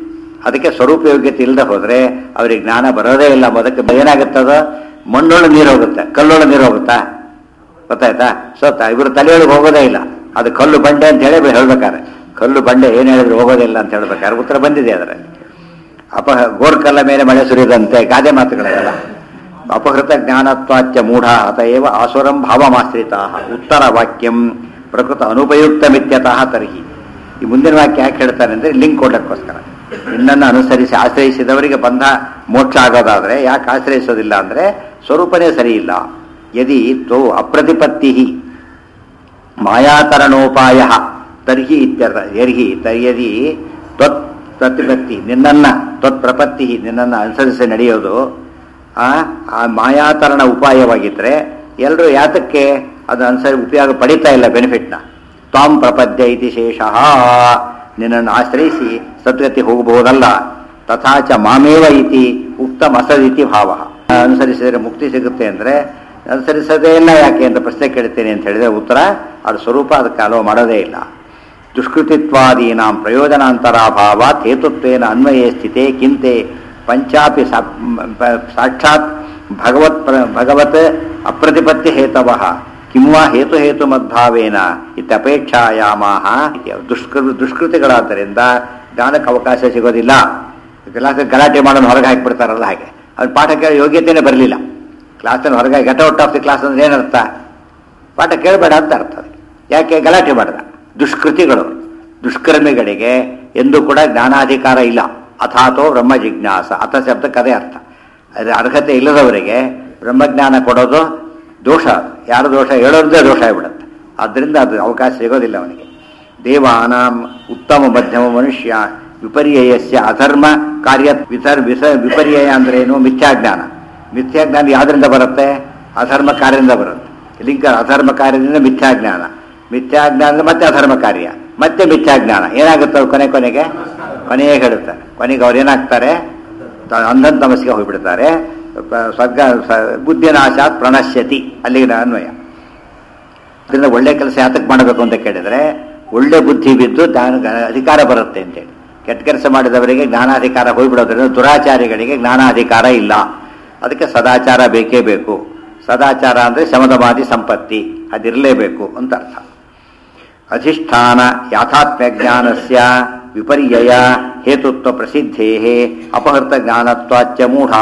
ಅದಕ್ಕೆ ಸ್ವರೂಪ ಯೋಗ್ಯತೆ ಇಲ್ಲದೆ ಹೋದ್ರೆ ಅವರಿಗೆ ಜ್ಞಾನ ಬರೋದೇ ಇಲ್ಲ ಅದಕ್ಕೆ ಏನಾಗುತ್ತದ ಮಣ್ಣೊಳಗೆ ನೀರು ಹೋಗುತ್ತೆ ಕಲ್ಲೊಳಗೆ ನೀರು ಹೋಗುತ್ತಾ ಗೊತ್ತಾಯ್ತಾ ಸೊ ತ- ಇವರು ತಲೆಯೊಳಗೆ ಹೋಗೋದೇ ಇಲ್ಲ ಅದು ಕಲ್ಲು ಬಂಡೆ ಅಂತ ಹೇಳಿ ಹೇಳ್ಬೇಕಾರೆ ಕಲ್ಲು ಬಂಡೆ ಏನು ಹೇಳಿದ್ರು ಹೋಗೋದಿಲ್ಲ ಅಂತ ಹೇಳ್ಬೇಕಾರೆ ಉತ್ತರ ಬಂದಿದೆ ಅದರಲ್ಲಿ ಅಪ ಗೋರ್ಕಲ್ಲ ಮೇಲೆ ಮಳೆ ಸುರಿದಂತೆ ಗಾದೆ ಮಾತುಗಳೆಲ್ಲ ಅಪಹೃತ ಜ್ಞಾನತ್ವಾಚ್ಯ ಮೂಢ ಅತಏವ ಆಸುರಂ ಭಾವಮಾಶ್ರಿತಾ ಉತ್ತರ ವಾಕ್ಯಂ ಪ್ರಕೃತ ಅನುಪಯುಕ್ತ ಮಿತ್ಯತಃ ತರ್ಹಿ ಈ ಮುಂದಿನ ವಾಕ್ಯ ಯಾಕೆ ಹೇಳ್ತಾನೆ ಅಂದ್ರೆ ಲಿಂಕ್ ಕೊಡೋಕ್ಕೋಸ್ಕರ ನಿನ್ನನ್ನು ಅನುಸರಿಸಿ ಆಶ್ರಯಿಸಿದವರಿಗೆ ಬಂಧ ಮೋಕ್ಷ ಆಗೋದಾದ್ರೆ ಯಾಕೆ ಆಶ್ರಯಿಸೋದಿಲ್ಲ ಅಂದ್ರೆ ಸ್ವರೂಪನೇ ಸರಿ ಇಲ್ಲ ಯದಿ ತ್ವೋ ಅಪ್ರತಿಪತ್ತಿ ಮಾಯಾತರಣೋಪಾಯ ತರ್ಹಿ ಇತ್ಯರ್ಥ ಯರ್ಹಿ ತರ್ಯದಿ ತ್ವತ್ ಪ್ರತಿಪತ್ತಿ ನಿನ್ನನ್ನ ತ್ವತ್ ಪ್ರಪತ್ತಿ ನಿನ್ನನ್ನು ಅನುಸರಿಸಿ ನಡೆಯೋದು ಆ ಆ ಮಾಯಾತರಣ ಉಪಾಯವಾಗಿದ್ರೆ ಎಲ್ಲರೂ ಯಾತಕ್ಕೆ ಅದು ಅನುಸರಿ ಉಪಯೋಗ ಪಡಿತಾ ಇಲ್ಲ ಬೆನಿಫಿಟ್ನ ತ್ವಾಂ ಪ್ರಪದ್ಯ ಇತಿ ಶೇಷಃ ನಿನ್ನನ್ನು ಆಶ್ರಯಿಸಿ ಸದ್ಗತಿ ಹೋಗಬಹುದಲ್ಲ ತಥಾಚ ಮಾಮೇವ ಇತಿ ಉಕ್ತಮ ಅಸದಿತಿ ಭಾವ ಅನುಸರಿಸಿದರೆ ಮುಕ್ತಿ ಸಿಗುತ್ತೆ ಅಂದ್ರೆ ಅನುಸರಿಸೋದೇ ಇಲ್ಲ ಯಾಕೆ ಅಂತ ಪ್ರಶ್ನೆ ಕೇಳ್ತೇನೆ ಅಂತ ಹೇಳಿದ್ರೆ ಉತ್ತರ ಅದು ಸ್ವರೂಪ ಅದಕ್ಕೆ ಅಲೋ ಮಾಡೋದೇ ಇಲ್ಲ ದುಷ್ಕೃತಿತ್ವಾದೀನಾಂ ಪ್ರಯೋಜನಾಂತರಾಭಾವಾತ್ ಹೇತುತ್ವೇನ ಅನ್ವಯೇ ಸ್ಥಿತೆ ಕಿಂತೆ ಪಂಚಾಪಿ ಸಾ- ಪ- ಸಾಕ್ಷಾತ್ ಭಗವತ್ ಪ್ರ- ಭಗವತ್ ಅಪ್ರತಿಪತ್ತಿ ಹೇತವ ಕಿಂವಾ ಹೇತು ಹೇತು ಮದ್ಭಾವೇನ ಇತ್ಯಪೇಕ್ಷಾಯಾಮಾಹ ದುಷ್ಕೃ ದುಷ್ಕೃತಿಗಳಾದ್ದರಿಂದ ಜ್ಞಾನಕ್ಕೆ ಅವಕಾಶ ಸಿಗೋದಿಲ್ಲ ಕ್ಲಾಸ್ ಗಲಾಟೆ ಮಾಡೋದು ಹೊರಗೆ ಹಾಕಿಬಿಡ್ತಾರಲ್ಲ ಹಾಗೆ ಅವ್ರ ಪಾಠ ಕೇಳೋ ಯೋಗ್ಯತೆನೇ ಬರಲಿಲ್ಲ ಕ್ಲಾಸನ್ನು ಹೊರಗೆ get out of the class ಅಂದ್ರೆ ಏನರ್ಥ ಪಾಠ ಕೇಳಬೇಡ ಅಂತ ಅರ್ಥ ಅದಕ್ಕೆ. ಯಾಕೆ ಗಲಾಟೆ ಮಾಡಿದ ದುಷ್ಕೃತಿಗಳು ದುಷ್ಕರ್ಮಿಗಳಿಗೆ ಎಂದೂ ಕೂಡ ಜ್ಞಾನಾಧಿಕಾರ ಇಲ್ಲ ಅಥಾತೋ ಬ್ರಹ್ಮ ಜಿಜ್ಞಾಸ ಅಥ ಶಬ್ದಕ್ಕೆ ಅದೇ ಅರ್ಥ ಅದ್ರ ಅರ್ಹತೆ ಇಲ್ಲದವರಿಗೆ ಬ್ರಹ್ಮಜ್ಞಾನ ಕೊಡೋದು ದೋಷ ಅದು. ಯಾರ ದೋಷ ಹೇಳೋದೇ ದೋಷ ಆಗಿಬಿಡುತ್ತೆ ಆದ್ದರಿಂದ ಅದು ಅವಕಾಶ ಸಿಗೋದಿಲ್ಲ ಅವನಿಗೆ ದೇವಾನಾಂ ಉತ್ತಮ ಮಧ್ಯಮ ಮನುಷ್ಯ ವಿಪರ್ಯಯಸ್ಯ ಅಧರ್ಮ ಕಾರ್ಯ ವಿಸರ್ ವಿಸ ವಿಪರ್ಯಯ ಅಂದ್ರೆ ಏನು ಮಿಥ್ಯಾಜ್ಞಾನ ಮಿಥ್ಯಾಜ್ಞಾನ ಯಾವ್ದ್ರಿಂದ ಬರುತ್ತೆ ಅಧರ್ಮ ಕಾರ್ಯದಿಂದ ಬರುತ್ತೆ ಲಿಂಗ ಅಧರ್ಮ ಕಾರ್ಯದಿಂದ ಮಿಥ್ಯಾಜ್ಞಾನ ಮಿಥ್ಯಾಜ್ಞಾನ ಮತ್ತೆ ಅಧರ್ಮ ಕಾರ್ಯ ಮತ್ತೆ ಮಿಥ್ಯಾಜ್ಞಾನ ಏನಾಗುತ್ತೆ ಅವ್ರು ಕೊನೆ ಕೊನೆಗೆ ಕೊನೆಗೆ ಹೇಳುತ್ತಾರೆ ಕೊನೆಗೆ ಅವ್ರು ಏನಾಗ್ತಾರೆ ತ- ಅಂಧನ್ ತಮಸ್ಸಿಗೆ ಹೋಗ್ಬಿಡ್ತಾರೆ ಪ- ಸ್ವರ್ಗ ಸ- ಬುದ್ಧಿನಾಶಾತ್ ಪ್ರಣಶ್ಯತಿ ಅಲ್ಲಿಗೆ ಅನ್ವಯ ಅದರಿಂದ ಒಳ್ಳೆ ಕೆಲಸ ಯಾತಕ್ಕೆ ಮಾಡಬೇಕು ಅಂತ ಕೇಳಿದ್ರೆ ಒಳ್ಳೆ ಬುದ್ಧಿ ಬಿದ್ದು ಜ್ಞಾನ ಅಧಿಕಾರ ಬರುತ್ತೆ ಅಂತೇಳಿ ಕೆಟ್ಟ ಕೆಲಸ ಮಾಡಿದವರಿಗೆ ಜ್ಞಾನಾಧಿಕಾರ ಹೋಗ್ಬಿಡೋದ್ರಿಂದ ದುರಾಚಾರಿಗಳಿಗೆ ಜ್ಞಾನಾಧಿಕಾರ ಇಲ್ಲ ಅದಕ್ಕೆ ಸದಾಚಾರ ಬೇಕೇ ಬೇಕು ಸದಾಚಾರ ಅಂದರೆ ಶಮದಮಾದಿ ಸಂಪತ್ತಿ ಅದಿರಲೇಬೇಕು ಅಂತ ಅರ್ಥ ಅಧಿಷ್ಠಾನ ಯಾಥಾತ್ಮ್ಯ ಜ್ಞಾನಸ್ಯ ವಿಪರ್ಯಯ ಹೇತುತ್ವ ಪ್ರಸಿದ್ಧೇ ಅಪಹೃತ ಜ್ಞಾನತ್ವಾಚ್ಚ ಮೂಢಾ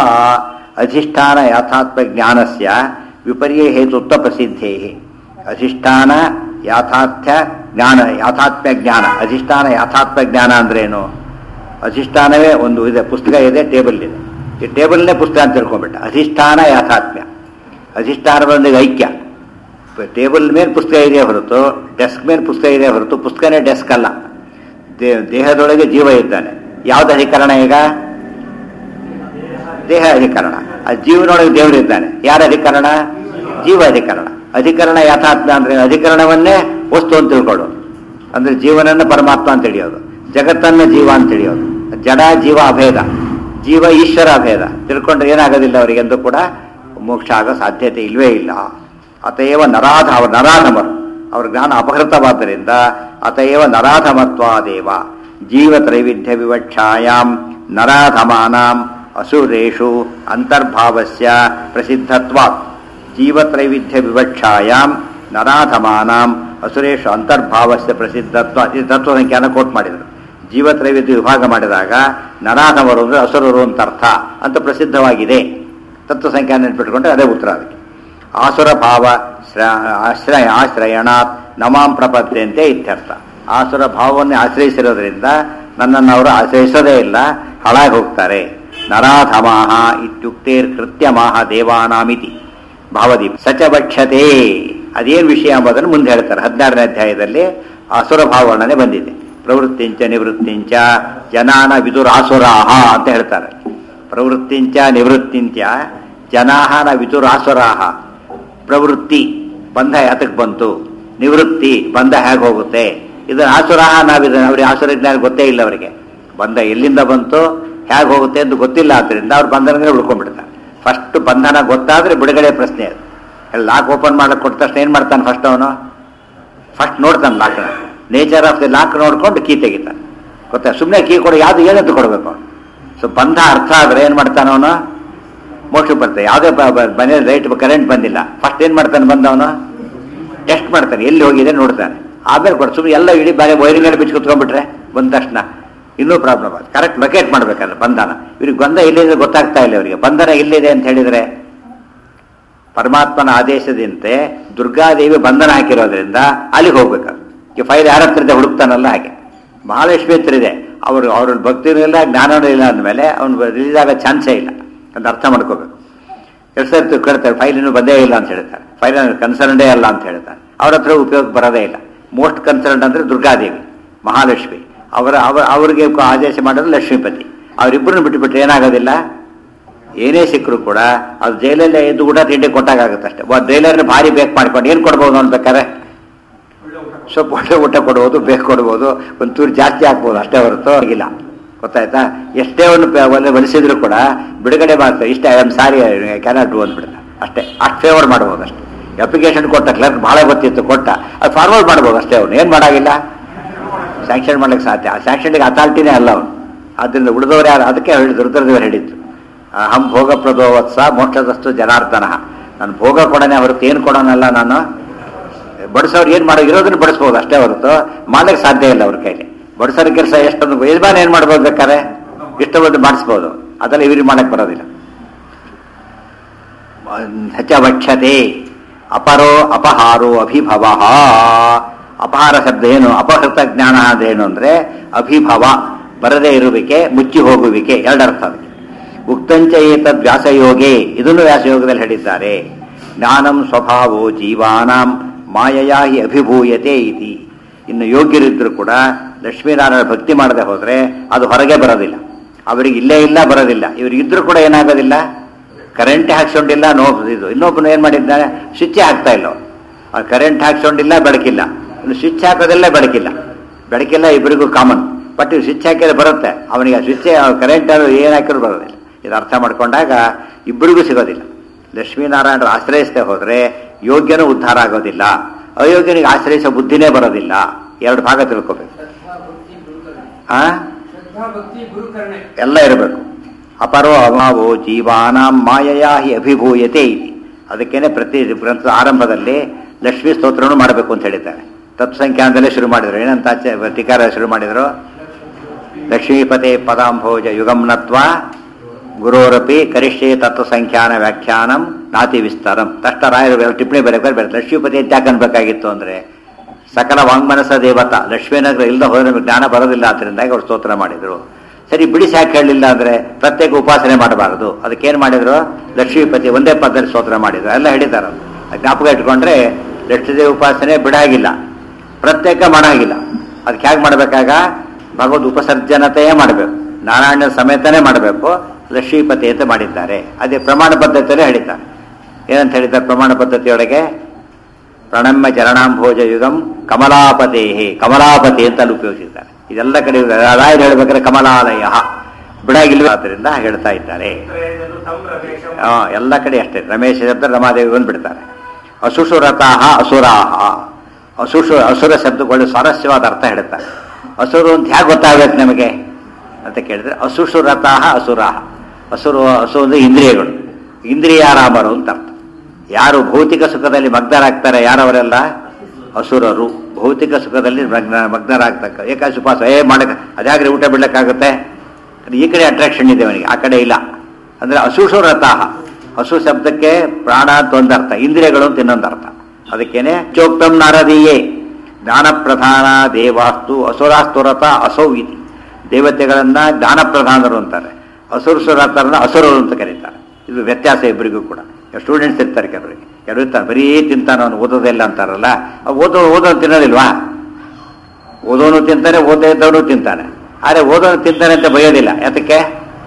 ಅಧಿಷ್ಠಾನ ಯಾಥಾತ್ಮ್ಯ ಜ್ಞಾನಸ್ಯ ವಿಪರ್ಯಯ ಹೇತುತ್ವ ಪ್ರಸಿದ್ಧೇ ಅಧಿಷ್ಠಾನ ಯಾಥಾರ್ಥ್ಯ ಜ್ಞಾನ ಯಾಥಾತ್ಮ್ಯ ಜ್ಞಾನ ಅಧಿಷ್ಠಾನ ಯಾಥಾತ್ಮ್ಯ ಜ್ಞಾನ ಅಂದ್ರೇನು ಅಧಿಷ್ಠಾನವೇ ಒಂದು ಇದೆ ಪುಸ್ತಕ ಇದೆ ಟೇಬಲ್ ಇದೆ ಈ ಟೇಬಲ್ನೇ ಪುಸ್ತಕ ಅಂತ ತಿಳ್ಕೊಂಡ್ಬಿಟ್ಟ ಅಧಿಷ್ಠಾನ ಯಾಥಾತ್ಮ್ಯ ಅಧಿಷ್ಠಾನದೊಂದಿಗೆ ಐಕ್ಯ ಟೇಬಲ್ ಮೇಲೆ ಪುಸ್ತಕ ಇದೆ ಹೊರತು ಡೆಸ್ಕ್ ಮೇಲೆ ಪುಸ್ತಕ ಇದೆ ಹೊರತು ಪುಸ್ತಕನೇ ಡೆಸ್ಕ್ ಅಲ್ಲ ದೇ- ದೇಹದೊಳಗೆ ಜೀವ ಇದ್ದಾನೆ ಯಾವ್ದು ಅಧಿಕರಣ ಈಗ ದೇಹ ಅಧಿಕರಣ ಆ ಜೀವನೊಳಗೆ ದೇವರು ಇದ್ದಾನೆ ಯಾರ ಅಧಿಕರಣ ಜೀವ ಅಧಿಕರಣ ಅಧಿಕರಣ ಯಥಾತ್ಮ ಅಂದ್ರೆ ಅಧಿಕರಣವನ್ನೇ ವಸ್ತು ಅಂತ ತಿಳ್ಕೊಳ್ಳೋದು ಅಂದ್ರೆ ಜೀವನನ್ನ ಪರಮಾತ್ಮ ಅಂತ ತಿಳಿಯೋದು ಜಗತ್ತನ್ನ ಜೀವ ಅಂತ ತಿಳಿಯೋದು ಜಡ ಜೀವ ಅಭೇದ ಜೀವ ಈಶ್ವರ ಅಭೇದ ತಿಳ್ಕೊಂಡ್ರೆ ಏನಾಗೋದಿಲ್ಲ ಅವರಿಗೆ ಎಂದು ಕೂಡ ಮೋಕ್ಷ ಆಗೋ ಸಾಧ್ಯತೆ ಇಲ್ವೇ ಇಲ್ಲ ಅತಯವ ನರಾಧ ಅವರು ನರಾಧಮರು ಅವ್ರ ಜ್ಞಾನ ಅಪಹೃತವಾದ್ದರಿಂದ ಅತಯವ ನರಾಧಮತ್ವಾದೇವ ಜೀವ ತ್ರೈವಿಧ್ಯ ವಿವಕ್ಷಾಯಾಂ ನರಾಧಮಾನಾಂ ಅಸುರೇಷು ಅಂತರ್ಭಾವಸ್ಯ ಪ್ರಸಿದ್ಧತ್ವಾತ್ ಜೀವತ್ರೈವಿಧ್ಯ ವಿವಕ್ಷಾಯಾಂ ನರಾಧಮಾನಾಂ ಅಸುರೇಷು ಅಂತರ್ಭಾವಸ್ಯ ಪ್ರಸಿದ್ಧತ್ವ ಇದು ತತ್ವ ಸಂಖ್ಯಾನ ಕೋಟ್ ಮಾಡಿದರು ಜೀವತ್ರೈವಿಧ್ಯ ವಿಭಾಗ ಮಾಡಿದಾಗ ನರಾಧಮರು ಅಂದರೆ ಅಸುರರು ಅಂತ ಅರ್ಥ ಅಂತ ಪ್ರಸಿದ್ಧವಾಗಿದೆ ತತ್ವ ಸಂಖ್ಯಾ ನೆನ್ಪಿಟ್ಕೊಂಡ್ರೆ ಅದೇ ಉತ್ತರ ಅದಕ್ಕೆ ಆಸುರ ಭಾವ ಶ್ರ- ಆಶ್ರಯ ಆಶ್ರಯಣಾತ್ ನಮಾಂ ಪ್ರಪದ್ಯಂತೆ ಇತ್ಯರ್ಥ ಆಸುರ ಭಾವವನ್ನು ಆಶ್ರಯಿಸಿರೋದ್ರಿಂದ ನನ್ನನ್ನು ಅವರು ಆಶ್ರಯಿಸೋದೇ ಇಲ್ಲ ಹಾಳಾಗಿ ಹೋಗ್ತಾರೆ ನರಾಧಮಾಹ ಇತ್ಯುಕ್ತೇರ್ ಕೃತ್ಯಮಾಹ ದೇವಾನಾಮಿತಿ ಭಾವದೀಪ ಸಚ ಭಕ್ಷ್ಯತೆ ಅದೇನು ವಿಷಯ ಎಂಬುದನ್ನು ಮುಂದೆ ಹೇಳ್ತಾರೆ ಹದಿನಾರನೇ ಅಧ್ಯಾಯದಲ್ಲಿ ಅಸುರ ಭಾವವರ್ಣನೆ ಬಂದಿದೆ ಪ್ರವೃತ್ತಿಂಚ ನಿವೃತ್ತಿಂಚ ಜನಾನ ವಿದುರಾಸುರಾಹ ಅಂತ ಹೇಳ್ತಾರೆ ಪ್ರವೃತ್ತಿಂಚ ನಿವೃತ್ತಿಂಚ ಜನಾಹನ ವಿದುರಾಸುರಾಹ ಪ್ರವೃತ್ತಿ ಬಂಧ ಯಾತಕ್ಕೆ ಬಂತು ನಿವೃತ್ತಿ ಬಂಧ ಹೇಗೆ ಹೋಗುತ್ತೆ ಇದನ್ನ ಆಸುರಾಹ ನಾವಿದನ್ನ ಅವ್ರಿಗೆ ಆಸುರ ಜ್ಞಾನ ಗೊತ್ತೇ ಇಲ್ಲ ಅವರಿಗೆ ಬಂಧ ಎಲ್ಲಿಂದ ಬಂತು ಹೇಗೆ ಹೋಗುತ್ತೆ ಅಂತ ಗೊತ್ತಿಲ್ಲ ಆದ್ದರಿಂದ ಅವ್ರು ಬಂಧನಗಳೇ ಉಳ್ಕೊಂಡ್ಬಿಡ್ತಾರೆ ಫಸ್ಟ್ ಬಂಧನ ಗೊತ್ತಾದ್ರೆ ಬಿಡುಗಡೆ ಪ್ರಶ್ನೆ ಅದು ಲಾಕ್ ಓಪನ್ ಮಾಡಕ್ಕೆ ಕೊಟ್ಟ ತಕ್ಷಣ ಏನು ಮಾಡ್ತಾನೆ ಫಸ್ಟ್ ಅವನು ಫಸ್ಟ್ ನೋಡ್ತಾನೆ ಲಾಕ್ನ ನೇಚರ್ ಆಫ್ ದಿ ಲಾಕ್ ನೋಡ್ಕೊಂಡು ಕೀ ತೆಗಿತಾನೆ ಗೊತ್ತಾ ಸುಮ್ಮನೆ ಕೀ ಕೊಡು ಯಾವುದು ಏನಂತ ಕೊಡಬೇಕು ಸೊ ಬಂಧ ಅರ್ಥ ಆದರೆ ಏನು ಮಾಡ್ತಾನೆ ಅವನು ಮೋಕ್ಷಕ್ಕೆ ಬರ್ತಾನೆ ಯಾವುದೇ ಮನೇಲಿ ಲೈಟ್ ಕರೆಂಟ್ ಬಂದಿಲ್ಲ ಫಸ್ಟ್ ಏನು ಮಾಡ್ತಾನೆ ಬಂದವನು ಟೆಸ್ಟ್ ಮಾಡ್ತಾನೆ ಎಲ್ಲಿ ಹೋಗಿದೆ ನೋಡ್ತಾನೆ ಆಮೇಲೆ ಕೊಡು ಸುಮ್ಮನೆ ಎಲ್ಲ ಇಡೀ ಬೇರೆ ವೈರಿಂಗ್ ಎಲ್ಲ ಬಿಚ್ಚಿ ಕುತ್ಕೊಂಡ್ಬಿಟ್ರೆ ಬಂದ ತಕ್ಷಣ ಇನ್ನೂ ಪ್ರಾಬ್ಲಮ್ ಅದು ಕರೆಕ್ಟ್ ಲೊಕೇಟ್ ಮಾಡ್ಬೇಕಲ್ಲ ಬಂಧನ ಇವ್ರಿಗೆ ಬಂಧ ಎಲ್ಲಿದೆ ಗೊತ್ತಾಗ್ತಾ ಇಲ್ಲ ಇವರಿಗೆ ಬಂಧನ ಎಲ್ಲಿದೆ ಅಂತ ಹೇಳಿದರೆ ಪರಮಾತ್ಮನ ಆದೇಶದಂತೆ ದುರ್ಗಾದೇವಿ ಬಂಧನ ಹಾಕಿರೋದ್ರಿಂದ ಅಲ್ಲಿಗೆ ಹೋಗ್ಬೇಕು ಈ ಫೈಲ್ ಯಾರ ಹತ್ರ ಇದೆ ಹುಡುಕ್ತಾನಲ್ಲ ಹಾಗೆ ಮಹಾಲಕ್ಷ್ಮಿ ಹತ್ರ ಇದೆ ಅವರು ಅವ್ರ ಭಕ್ತಿನೂ ಇಲ್ಲ ಜ್ಞಾನನೂ ಇಲ್ಲ ಅಂದಮೇಲೆ ಅವ್ನು ರಿಲೀಸ್ ಆಗೋ ಚಾನ್ಸೇ ಇಲ್ಲ ಅಂತ ಅರ್ಥ ಮಾಡ್ಕೋಬೇಕು ಎಷ್ಟು ಸರ್ತಿ ಕೇಳ್ತಾರೆ ಫೈಲ್ ಇನ್ನೂ ಬಂದೇ ಇಲ್ಲ ಅಂತ ಹೇಳ್ತಾರೆ ಫೈಲ್ ಕನ್ಸರ್ನ್ಡೇ ಅಲ್ಲ ಅಂತ ಹೇಳ್ತಾರೆ ಅವ್ರ ಹತ್ರ ಉಪಯೋಗ ಬರೋದೇ ಇಲ್ಲ ಮೋಸ್ಟ್ ಕನ್ಸರ್ನ್ ಅಂದರೆ ದುರ್ಗಾದೇವಿ ಮಹಾಲಕ್ಷ್ಮಿ ಅವರ ಅವರ ಅವರಿಗೆ ಆದೇಶ ಮಾಡೋದು ಲಕ್ಷ್ಮೀಪತಿ ಅವರಿಬ್ಬರನ್ನು ಬಿಟ್ಟುಬಿಟ್ರೆ ಏನಾಗೋದಿಲ್ಲ ಏನೇ ಸಿಕ್ಕರು ಕೂಡ ಅದು ಜೈಲಲ್ಲೇ ಎದ್ದು ಊಟ ತಿಂಡಿ ಕೊಟ್ಟಾಗುತ್ತೆ ಅಷ್ಟೇ ಜೈಲಲ್ಲಿ ಭಾರಿ ಬೇಕು ಮಾಡ್ಕೊಂಡು ಏನು ಕೊಡ್ಬೋದು ಅನ್ಬೇಕಾರೆ ಒಳ್ಳೆ ಊಟ ಸ್ವಲ್ಪ ಒಳ್ಳೆ ಊಟ ಕೊಡ್ಬೋದು ಬೇಕು ಕೊಡ್ಬೋದು ಒಂದು ಚೂರು ಜಾಸ್ತಿ ಹಾಕ್ಬೋದು ಅಷ್ಟೇ ಹೊರತು ಆಗಿಲ್ಲ ಗೊತ್ತಾಯ್ತಾ ಎಷ್ಟೇ ಒಂದು ಪ- ಒಂದು ಬಲಿಸಿದ್ರು ಕೂಡ ಬಿಡುಗಡೆ ಮಾಡ್ತಾರೆ ಇಷ್ಟ I am sorry cannot do ಅಂದ್ಬಿಡ್ತಾರೆ ಅಷ್ಟೇ ಅಷ್ಟು ಫೇವರ್ ಮಾಡ್ಬೋದು ಅಷ್ಟೇ ಅಪ್ಲಿಕೇಶನ್ ಕೊಟ್ಟ ಕ್ಲರ್ಕ್ ಭಾಳ ಗೊತ್ತಿತ್ತು ಕೊಟ್ಟ ಅದು ಫಾರ್ವರ್ಡ್ ಮಾಡ್ಬೋದು ಅಷ್ಟೇ ಅವನು ಏನು ಮಾಡೋಂಗಿಲ್ಲ ಸ್ಯಾಂಕ್ಷನ್ ಮಾಡ್ಲಿಕ್ಕೆ ಸಾಧ್ಯ ಆ ಸ್ಯಾಂಕ್ಷನ್ಗೆ ಅಥಾರಿಟಿನೇ ಅಲ್ಲ ಅವನು ಆದ್ದರಿಂದ ಉಳಿದವರು ಯಾರು ಅದಕ್ಕೆ ಹೇಳಿ ದುರ್ಗದೇವರು ಹೇಳಿದ್ದು ಅಹಂ ಭೋಗ ಪ್ರದೋವತ್ಸ ಮೋಕ್ಷದಸ್ತು ಜನಾರ್ದನ ನಾನು ಭೋಗ ಕೊಡೋಣ ಹೊರತು ಏನು ಕೊಡೋನಲ್ಲ ನಾನು ಬಡಿಸೋರು ಏನು ಮಾಡೋ ಇರೋದನ್ನ ಬಡಿಸ್ಬೋದು ಅಷ್ಟೇ ಹೊರತು ಮಾಡ್ಲಿಕ್ಕೆ ಸಾಧ್ಯ ಇಲ್ಲ ಅವ್ರ ಕೈಲಿ ಬಡಿಸೋರ ಕೆಲಸ ಎಷ್ಟೊಂದು ಯಜಮಾನ ಏನು ಮಾಡ್ಬೋದು ಬೇಕಾದ್ರೆ ಇಷ್ಟೊಂದು ಮಾಡಿಸ್ಬೋದು ಅದೆಲ್ಲ ಇವ್ರಿಗೆ ಮಾಡಕ್ಕೆ ಬರೋದಿಲ್ಲ ಹೆಚ್ಚವಕ್ಷತೆ ಅಪರೋ ಅಪಹಾರೋ ಅಭಿಭವ ಅಪಹಾರ ಶಬ್ದ ಏನು ಅಪಹೃತ ಜ್ಞಾನ ಅದೇನು ಅಂದ್ರೆ ಅಭಿಭವ ಬರದೇ ಇರುವಿಕೆ ಮುಚ್ಚಿ ಹೋಗುವಿಕೆ ಎರಡರ್ಥ ಅದಕ್ಕೆ ಉಕ್ತಂಚ ಏತದ್ ವ್ಯಾಸಯೋಗೆ ಇದನ್ನು ವ್ಯಾಸಯೋಗದಲ್ಲಿ ಹೇಳಿದ್ದಾರೆ ಜ್ಞಾನಂ ಸ್ವಭಾವೋ ಜೀವಾನಾಂ ಮಾಯಯಾ ಹಿ ಅಭಿಭೂಯತೆ ಇತಿ ಇನ್ನು ಯೋಗ್ಯರಿದ್ರು ಕೂಡ ಲಕ್ಷ್ಮೀನಾರಾಯಣ ಭಕ್ತಿ ಮಾಡದೆ ಹೋದ್ರೆ ಅದು ಹೊರಗೆ ಬರೋದಿಲ್ಲ ಅವರಿಗೆ ಇಲ್ಲೇ ಇಲ್ಲ ಬರೋದಿಲ್ಲ ಇವ್ರಿಗಿದ್ರು ಕೂಡ ಏನಾಗೋದಿಲ್ಲ ಕರೆಂಟ್ ಹಾಕ್ಸೊಂಡಿಲ್ಲ ನೋ ಇದು ಇನ್ನೊಬ್ಬನು ಏನು ಮಾಡಿದ್ದಾನೆ ಸ್ವಿಚ್ ಹಾಕ್ತಾ ಇಲ್ಲ ಅವ್ನು. ಆ ಕರೆಂಟ್ ಹಾಕ್ಸೊಂಡಿಲ್ಲ ಬೆಳಕಿಲ್ಲ ಇನ್ನು ಸ್ವಿಚ್ ಹಾಕೋದೆಲ್ಲ ಬೆಳಕಿಲ್ಲ ಬೆಳಕಿಲ್ಲ ಇಬ್ಬರಿಗೂ ಕಾಮನ್ ಬಟ್ ಇವು ಸ್ವಿಚ್ ಹಾಕಿದ್ರೆ ಬರುತ್ತೆ ಅವನಿಗೆ ಸ್ವಿಚ್ ಕರೆಂಟ್ ಏನು ಹಾಕಿದ್ರು ಬರೋದಿಲ್ಲ ಇದು ಅರ್ಥ ಮಾಡ್ಕೊಂಡಾಗ ಇಬ್ಬರಿಗೂ ಸಿಗೋದಿಲ್ಲ ಲಕ್ಷ್ಮೀನಾರಾಯಣರು ಆಶ್ರಯಿಸದೆ ಹೋದರೆ ಯೋಗ್ಯನೂ ಉದ್ಧಾರ ಆಗೋದಿಲ್ಲ ಅಯೋಗ್ಯನಿಗೆ ಆಶ್ರಯಿಸೋ ಬುದ್ಧಿನೇ ಬರೋದಿಲ್ಲ ಎರಡು ಭಾಗ ತಿಳ್ಕೊಬೇಕು ಆ ಶ್ರದ್ಧಾ ಭಕ್ತಿ ಗುರುಕರ್ಣೆ ಎಲ್ಲ ಇರಬೇಕು ಅಪರೋ ಅಭಾವೋ ಜೀವಾನಾಂ ಮಾಯಯಾ ಹಿ ಅಭಿಭೂಯತೆ ಇತಿ ಅದಕ್ಕೇನೆ ಪ್ರತಿ ಗ್ರಂಥದ ಆರಂಭದಲ್ಲಿ ಲಕ್ಷ್ಮೀ ಸ್ತೋತ್ರವನ್ನು ಮಾಡಬೇಕು ಅಂತ ಹೇಳಿದ್ದಾರೆ ತತ್ಸಂಖ್ಯಾನದಲ್ಲೇ ಶುರು ಮಾಡಿದ್ರು ಏನಂತ ಆಚೆ ಟೀಕಾರ ಶುರು ಮಾಡಿದ್ರು ಲಕ್ಷ್ಮೀಪತೆ ಪದಾಂಭೋಜ ಯುಗಂ ನತ್ವ ಗುರೋರಪಿ ಕರಿಷ್ಯೆ ತತ್ವಸಂಖ್ಯಾನ ವ್ಯಾಖ್ಯಾನಂ ನಾತಿ ವಿಸ್ತಾರಂ ತಷ್ಟ ರಾಯರು ಬೇರೆ ಟಿಪ್ಪಣಿ ಬರೆಬೇಕಾದ್ರೆ ಬೇರೆ ಲಕ್ಷ್ಮೀಪತಿ ಅಂತ ಯಾಕೆ ಅನ್ಬೇಕಾಗಿತ್ತು ಅಂದ್ರೆ ಸಕಲ ವಾಂಗ್ಮನಸ ದೇವತ ಲಕ್ಷ್ಮೀನಗರ ಇಲ್ಲದ ಹೋದ್ರೆ ನಮಗೆ ಜ್ಞಾನ ಬರೋದಿಲ್ಲ ಆದ್ರಿಂದಾಗಿ ಅವ್ರು ಸ್ತೋತ್ರ ಮಾಡಿದ್ರು ಸರಿ ಬಿಡಿಸಿ ಯಾಕೆ ಹೇಳಲಿಲ್ಲ ಅಂದ್ರೆ ಪ್ರತ್ಯೇಕ ಉಪಾಸನೆ ಮಾಡಬಾರದು ಅದಕ್ಕೇನು ಮಾಡಿದ್ರು ಲಕ್ಷ್ಮೀಪತಿ ಒಂದೇ ಪದದಲ್ಲಿ ಸ್ತೋತ್ರ ಮಾಡಿದ್ರು ಎಲ್ಲ ಹೇಳಿದ್ದಾರೆ ಅದು ಜ್ಞಾಪಕ ಇಟ್ಕೊಂಡ್ರೆ ಲಕ್ಷ್ಮೀದೇವಿ ಉಪಾಸನೆ ಬಿಡಾಗಿಲ್ಲ ಪ್ರತ್ಯೇಕ ಮಾಡಾಗಿಲ್ಲ ಅದಕ್ಕೆ ಹೇಗೆ ಮಾಡಬೇಕಾಗ ಭಗವದ್ ಉಪಸರ್ಜನತೆಯೇ ಮಾಡಬೇಕು ನಾರಾಯಣ ಸಮೇತನೇ ಮಾಡಬೇಕು ಲಕ್ಷ್ಮೀಪತಿ ಅಂತ ಮಾಡಿದ್ದಾರೆ ಅದೇ ಪ್ರಮಾಣ ಪದ್ಧತಿಯಲ್ಲೇ ಹೇಳಿದ್ದಾರೆ ಏನಂತ ಹೇಳಿದ್ದಾರೆ ಪ್ರಮಾಣ ಪದ್ಧತಿಯೊಳಗೆ ಪ್ರಣಮ್ಯ ಚರಣಾಂಭೋಜ ಯುಗಂ ಕಮಲಾಪತೇಹಿ ಕಮಲಾಪತಿ ಅಂತ ಅಲ್ಲಿ ಉಪಯೋಗಿಸಿದ್ದಾರೆ ಇದೆಲ್ಲ ಕಡೆ ರಾಯರು ಹೇಳ್ಬೇಕಾದ್ರೆ ಕಮಲಾಲಯ ಬಿಡಾಗಿಲ್ವ ಆದ್ದರಿಂದ ಹೇಳ್ತಾ ಇದ್ದಾರೆ ತ್ರಯಜನು ತಂ ರಮೇಶಂ ಆ, ಎಲ್ಲ ಕಡೆ ಅಷ್ಟೇ ರಮೇಶ ಶಬ್ದ ರಮಾದೇವಿ ಬಂದ್ಬಿಡ್ತಾರೆ ಅಸುಸುರತಾಹ ಅಸುರಾಹ ಅಸುಸು ಅಸುರ ಶಬ್ದಗಳು ಸ್ವಾರಸ್ಯವಾದ ಅರ್ಥ ಹೇಳ್ತಾರೆ ಅಸುರು ಅಂತ ಹೇಗೆ ಗೊತ್ತಾಗಬೇಕು ನಮಗೆ ಅಂತ ಕೇಳಿದ್ರೆ ಅಸುಸುರತಾಹ ಅಸುರಾಹ ಅಸುರು ಅಸು ಅಂದ್ರೆ ಇಂದ್ರಿಯಗಳು ಇಂದ್ರಿಯಾರಾಮರು ಅಂತ ಅರ್ಥ ಯಾರು ಭೌತಿಕ ಸುಖದಲ್ಲಿ ಮಗ್ನರಾಗ್ತಾರೆ ಯಾರವರೆಲ್ಲ ಅಸುರರು ಭೌತಿಕ ಸುಖದಲ್ಲಿ ಮಗ್ನ ಮಗ್ನರಾಗ್ತಕ್ಕ ಏಕಾಶಿ ಉಪವಾಸ ಏ ಮಾಡಕ್ಕೆ ಅದ್ಯಾಗ್ರೆ ಊಟ ಬಿಡ್ಲಿಕ್ಕಾಗುತ್ತೆ ಈ ಕಡೆ ಅಟ್ರಾಕ್ಷನ್ ಇದೆ ಅವನಿಗೆ ಆ ಕಡೆ ಇಲ್ಲ ಅಂದ್ರೆ ಅಸುಸುರತಾಹ ಹಸು ಶಬ್ದಕ್ಕೆ ಪ್ರಾಣ ಅಂತ ಒಂದು ಅರ್ಥ ಇಂದ್ರಿಯಗಳು ಅಂತ ಇನ್ನೊಂದು ಅರ್ಥ ಅದಕ್ಕೇನೆ ಚೋಕ್ತಂ ನಾರದೀಯೇ ಜ್ಞಾನ ಪ್ರಧಾನ ದೇವಾಸ್ತು ಅಸುರಾಸ್ತುರತ ಅಸೌ ಇತಿ ದೇವತೆಗಳನ್ನ ಜ್ಞಾನ ಪ್ರಧಾನರು ಅಂತಾರೆ ಅಸುರಸುರತರನ್ನ ಅಸುರರು ಅಂತ ಕರೀತಾರೆ ಇದು ವ್ಯತ್ಯಾಸ ಇಬ್ಬರಿಗೂ ಕೂಡ ಸ್ಟೂಡೆಂಟ್ಸ್ ಇರ್ತಾರೆ ಕೆಲವರಿಗೆ ಕೆಲವರು ಇರ್ತಾರೆ ಬರೀ ತಿಂತಾನೆ ಅವನು ಓದೋದಿಲ್ಲ ಅಂತಾರಲ್ಲ ಅವ್ ಓದೋ ಓದೋನು ತಿನ್ನೋದಿಲ್ವಾ ಓದೋನು ತಿಂತಾನೆ ಓದೇ ಇದ್ದವನು ತಿಂತಾನೆ ಆದರೆ ಓದೋನು ತಿಂತಾನೆ ಅಂತ ಬೈಯೋದಿಲ್ಲ ಯಾತಕ್ಕೆ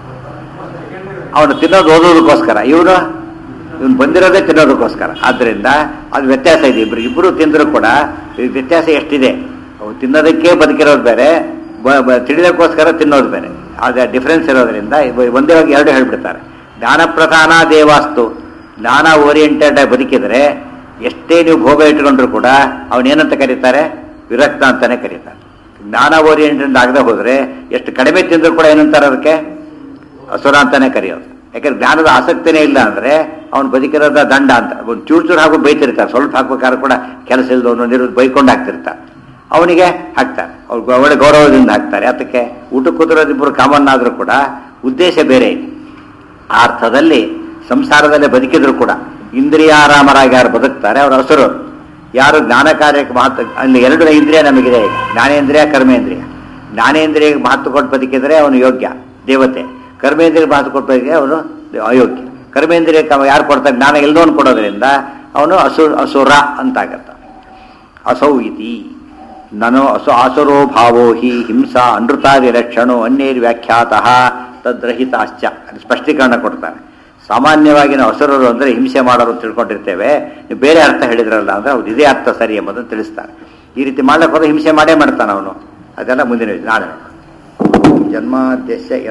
ಅವನು ತಿನ್ನೋದು ಓದೋದಕ್ಕೋಸ್ಕರ ಇವನು ಇವನು ಬಂದಿರೋದೇ ತಿನ್ನೋದಕ್ಕೋಸ್ಕರ ಆದ್ದರಿಂದ ಅದು ವ್ಯತ್ಯಾಸ ಇದೆ ಇಬ್ರು ಇಬ್ಬರು ತಿಂದರೂ ಕೂಡ ಈ ವ್ಯತ್ಯಾಸ ಎಷ್ಟಿದೆ ಅವ್ನು ತಿನ್ನೋದಕ್ಕೆ ಬದುಕಿರೋದು ಬೇರೆ ಬ- ಬ- ತಿಳಿಯೋದಕ್ಕೋಸ್ಕರ ತಿನ್ನೋದು ಬೇರೆ ಆಗ ಡಿಫ್ರೆನ್ಸ್ ಇರೋದ್ರಿಂದ ಇವ- ಒಂದೇ ಹೋಗಿ ಎರಡು ಹೇಳ್ಬಿಡ್ತಾರೆ ಜ್ಞಾನ ಪ್ರಧಾನ ದೇವಾಸ್ತು ಜ್ಞಾನ ಓರಿಯೆಂಟೆಡ್ ಆಗಿ ಬದುಕಿದ್ರೆ ಎಷ್ಟೇ ನೀವು ಭೋಗ ಇಟ್ಕೊಂಡ್ರು ಕೂಡ ಅವನೇನಂತ ಕರೀತಾರೆ ವಿರಕ್ತ ಅಂತಾನೆ ಕರೀತಾರೆ ಜ್ಞಾನ ಓರಿಯೆಂಟೆಡ್ ಆಗದೆ ಹೋದ್ರೆ ಎಷ್ಟು ಕಡಿಮೆ ತಿಂದರೂ ಕೂಡ ಏನಂತಾರೆ ಅದಕ್ಕೆ ಅಸುರ ಅಂತಾನೆ ಕರೆಯೋದು ಯಾಕಂದ್ರೆ ಜ್ಞಾನದ ಆಸಕ್ತಿನೇ ಇಲ್ಲ ಅಂದ್ರೆ ಅವ್ನು ಬದುಕಿರೋದ ದಂಡ ಅಂತ ಒಂದು ಚೂರು ಚೂರು ಹಾಕಿ ಬೈತಿರ್ತಾರೆ ಸ್ವಲ್ಪ ಹಾಕ್ಬೇಕಾದ್ರೆ ಕೂಡ ಕೆಲಸ ಇಲ್ದವನು ನಿರು ಬೈಕೊಂಡು ಹಾಕ್ತಿರ್ತಾರೆ ಅವನಿಗೆ ಹಾಕ್ತಾರೆ ಅವ್ರು ಒಳ್ಳೆ ಗೌರವದಿಂದ ಹಾಕ್ತಾರೆ ಅದಕ್ಕೆ ಊಟ ಕೂತಿರೋದಿಬ್ಬರು ಕಾಮನ್ ಆದರೂ ಕೂಡ ಉದ್ದೇಶ ಬೇರೆ ಇದೆ ಆ ಅರ್ಥದಲ್ಲಿ ಸಂಸಾರದಲ್ಲೇ ಬದುಕಿದ್ರು ಕೂಡ ಇಂದ್ರಿಯಾರಾಮರಾಗಿ ಯಾರು ಬದುಕ್ತಾರೆ ಅವ್ರ ಹಸರು ಯಾರು ಜ್ಞಾನ ಕಾರ್ಯಕ್ಕೆ ಮಹತ್ವ ಅಲ್ಲಿ ಎರಡು ಇಂದ್ರಿಯ ನಮಗಿದೆ ಈಗ ಜ್ಞಾನೇಂದ್ರಿಯ ಕರ್ಮೇಂದ್ರಿಯ ಜ್ಞಾನೇಂದ್ರಿಯಕ್ಕೆ ಮಹತ್ವ ಕೊಟ್ಟು ಬದುಕಿದರೆ ಅವನು ಯೋಗ್ಯ ದೇವತೆ ಕರ್ಮೇಂದ್ರಿಯ ಮಹತ್ವ ಕೊಟ್ಟು ಬದುಕಿದ್ರೆ ಅವನು ಅಯೋಗ್ಯ ಕರ್ಮೇಂದ್ರಿಯಕ್ಕೆ ಅವ ಯಾರು ಕೊಡ್ತಾರೆ ಜ್ಞಾನ ಇಲ್ದವನು ಕೊಡೋದ್ರಿಂದ ಅವನು ಅಸು ಅಸುರ ಅಂತಾಗತ್ತ ಅಸೌ ಇತಿ ನನು ಅಸು ಆಸುರೋ ಭಾವೋ ಹಿ ಹಿಂಸಾ ಅನೃತಾದಿ ಲಕ್ಷಣೋ ಅನ್ಯೈರ್ ವ್ಯಾಖ್ಯಾತಃ ತದ್ರಹಿತಾಶ್ಚ ಅದು ಸ್ಪಷ್ಟೀಕರಣ ಕೊಡ್ತಾನೆ ಸಾಮಾನ್ಯವಾಗಿ ನಾವು ಅಸುರರು ಅಂದರೆ ಹಿಂಸೆ ಮಾಡೋರು ಅಂತ ತಿಳ್ಕೊಂಡಿರ್ತೇವೆ ನೀವು ಬೇರೆ ಅರ್ಥ ಹೇಳಿದ್ರಲ್ಲ ಅಂದರೆ ಹೌದು ಇದೇ ಅರ್ಥ ಸರಿ ಎಂಬುದನ್ನು ತಿಳಿಸ್ತಾರೆ ಈ ರೀತಿ ಮಾಡ್ಲಿಕ್ಕೆ ಹೋದ್ರೆ ಹಿಂಸೆ ಮಾಡೇ ಮಾಡ್ತಾನೆ ಅವನು ಅದೆಲ್ಲ ಮುಂದಿನ ವಿಷಯ. ನಾಳೆ ಜನ್ಮಾದ್ಯಸ್ಯ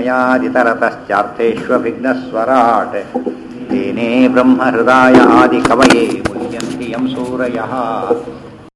ಯಥೋನ್ಮಯಾದಿತರತಶ್ಚಾರ್ಥೇಷ್ವಭಿಘ್ನಸ್ವರಾಟ್ ತೇನೇ ಬ್ರಹ್ಮ ಹೃದಯ ಆದಿ ಕವಯೇ ಮುಹ್ಯಂತಿ ಯಂ ಸೂರಯಃ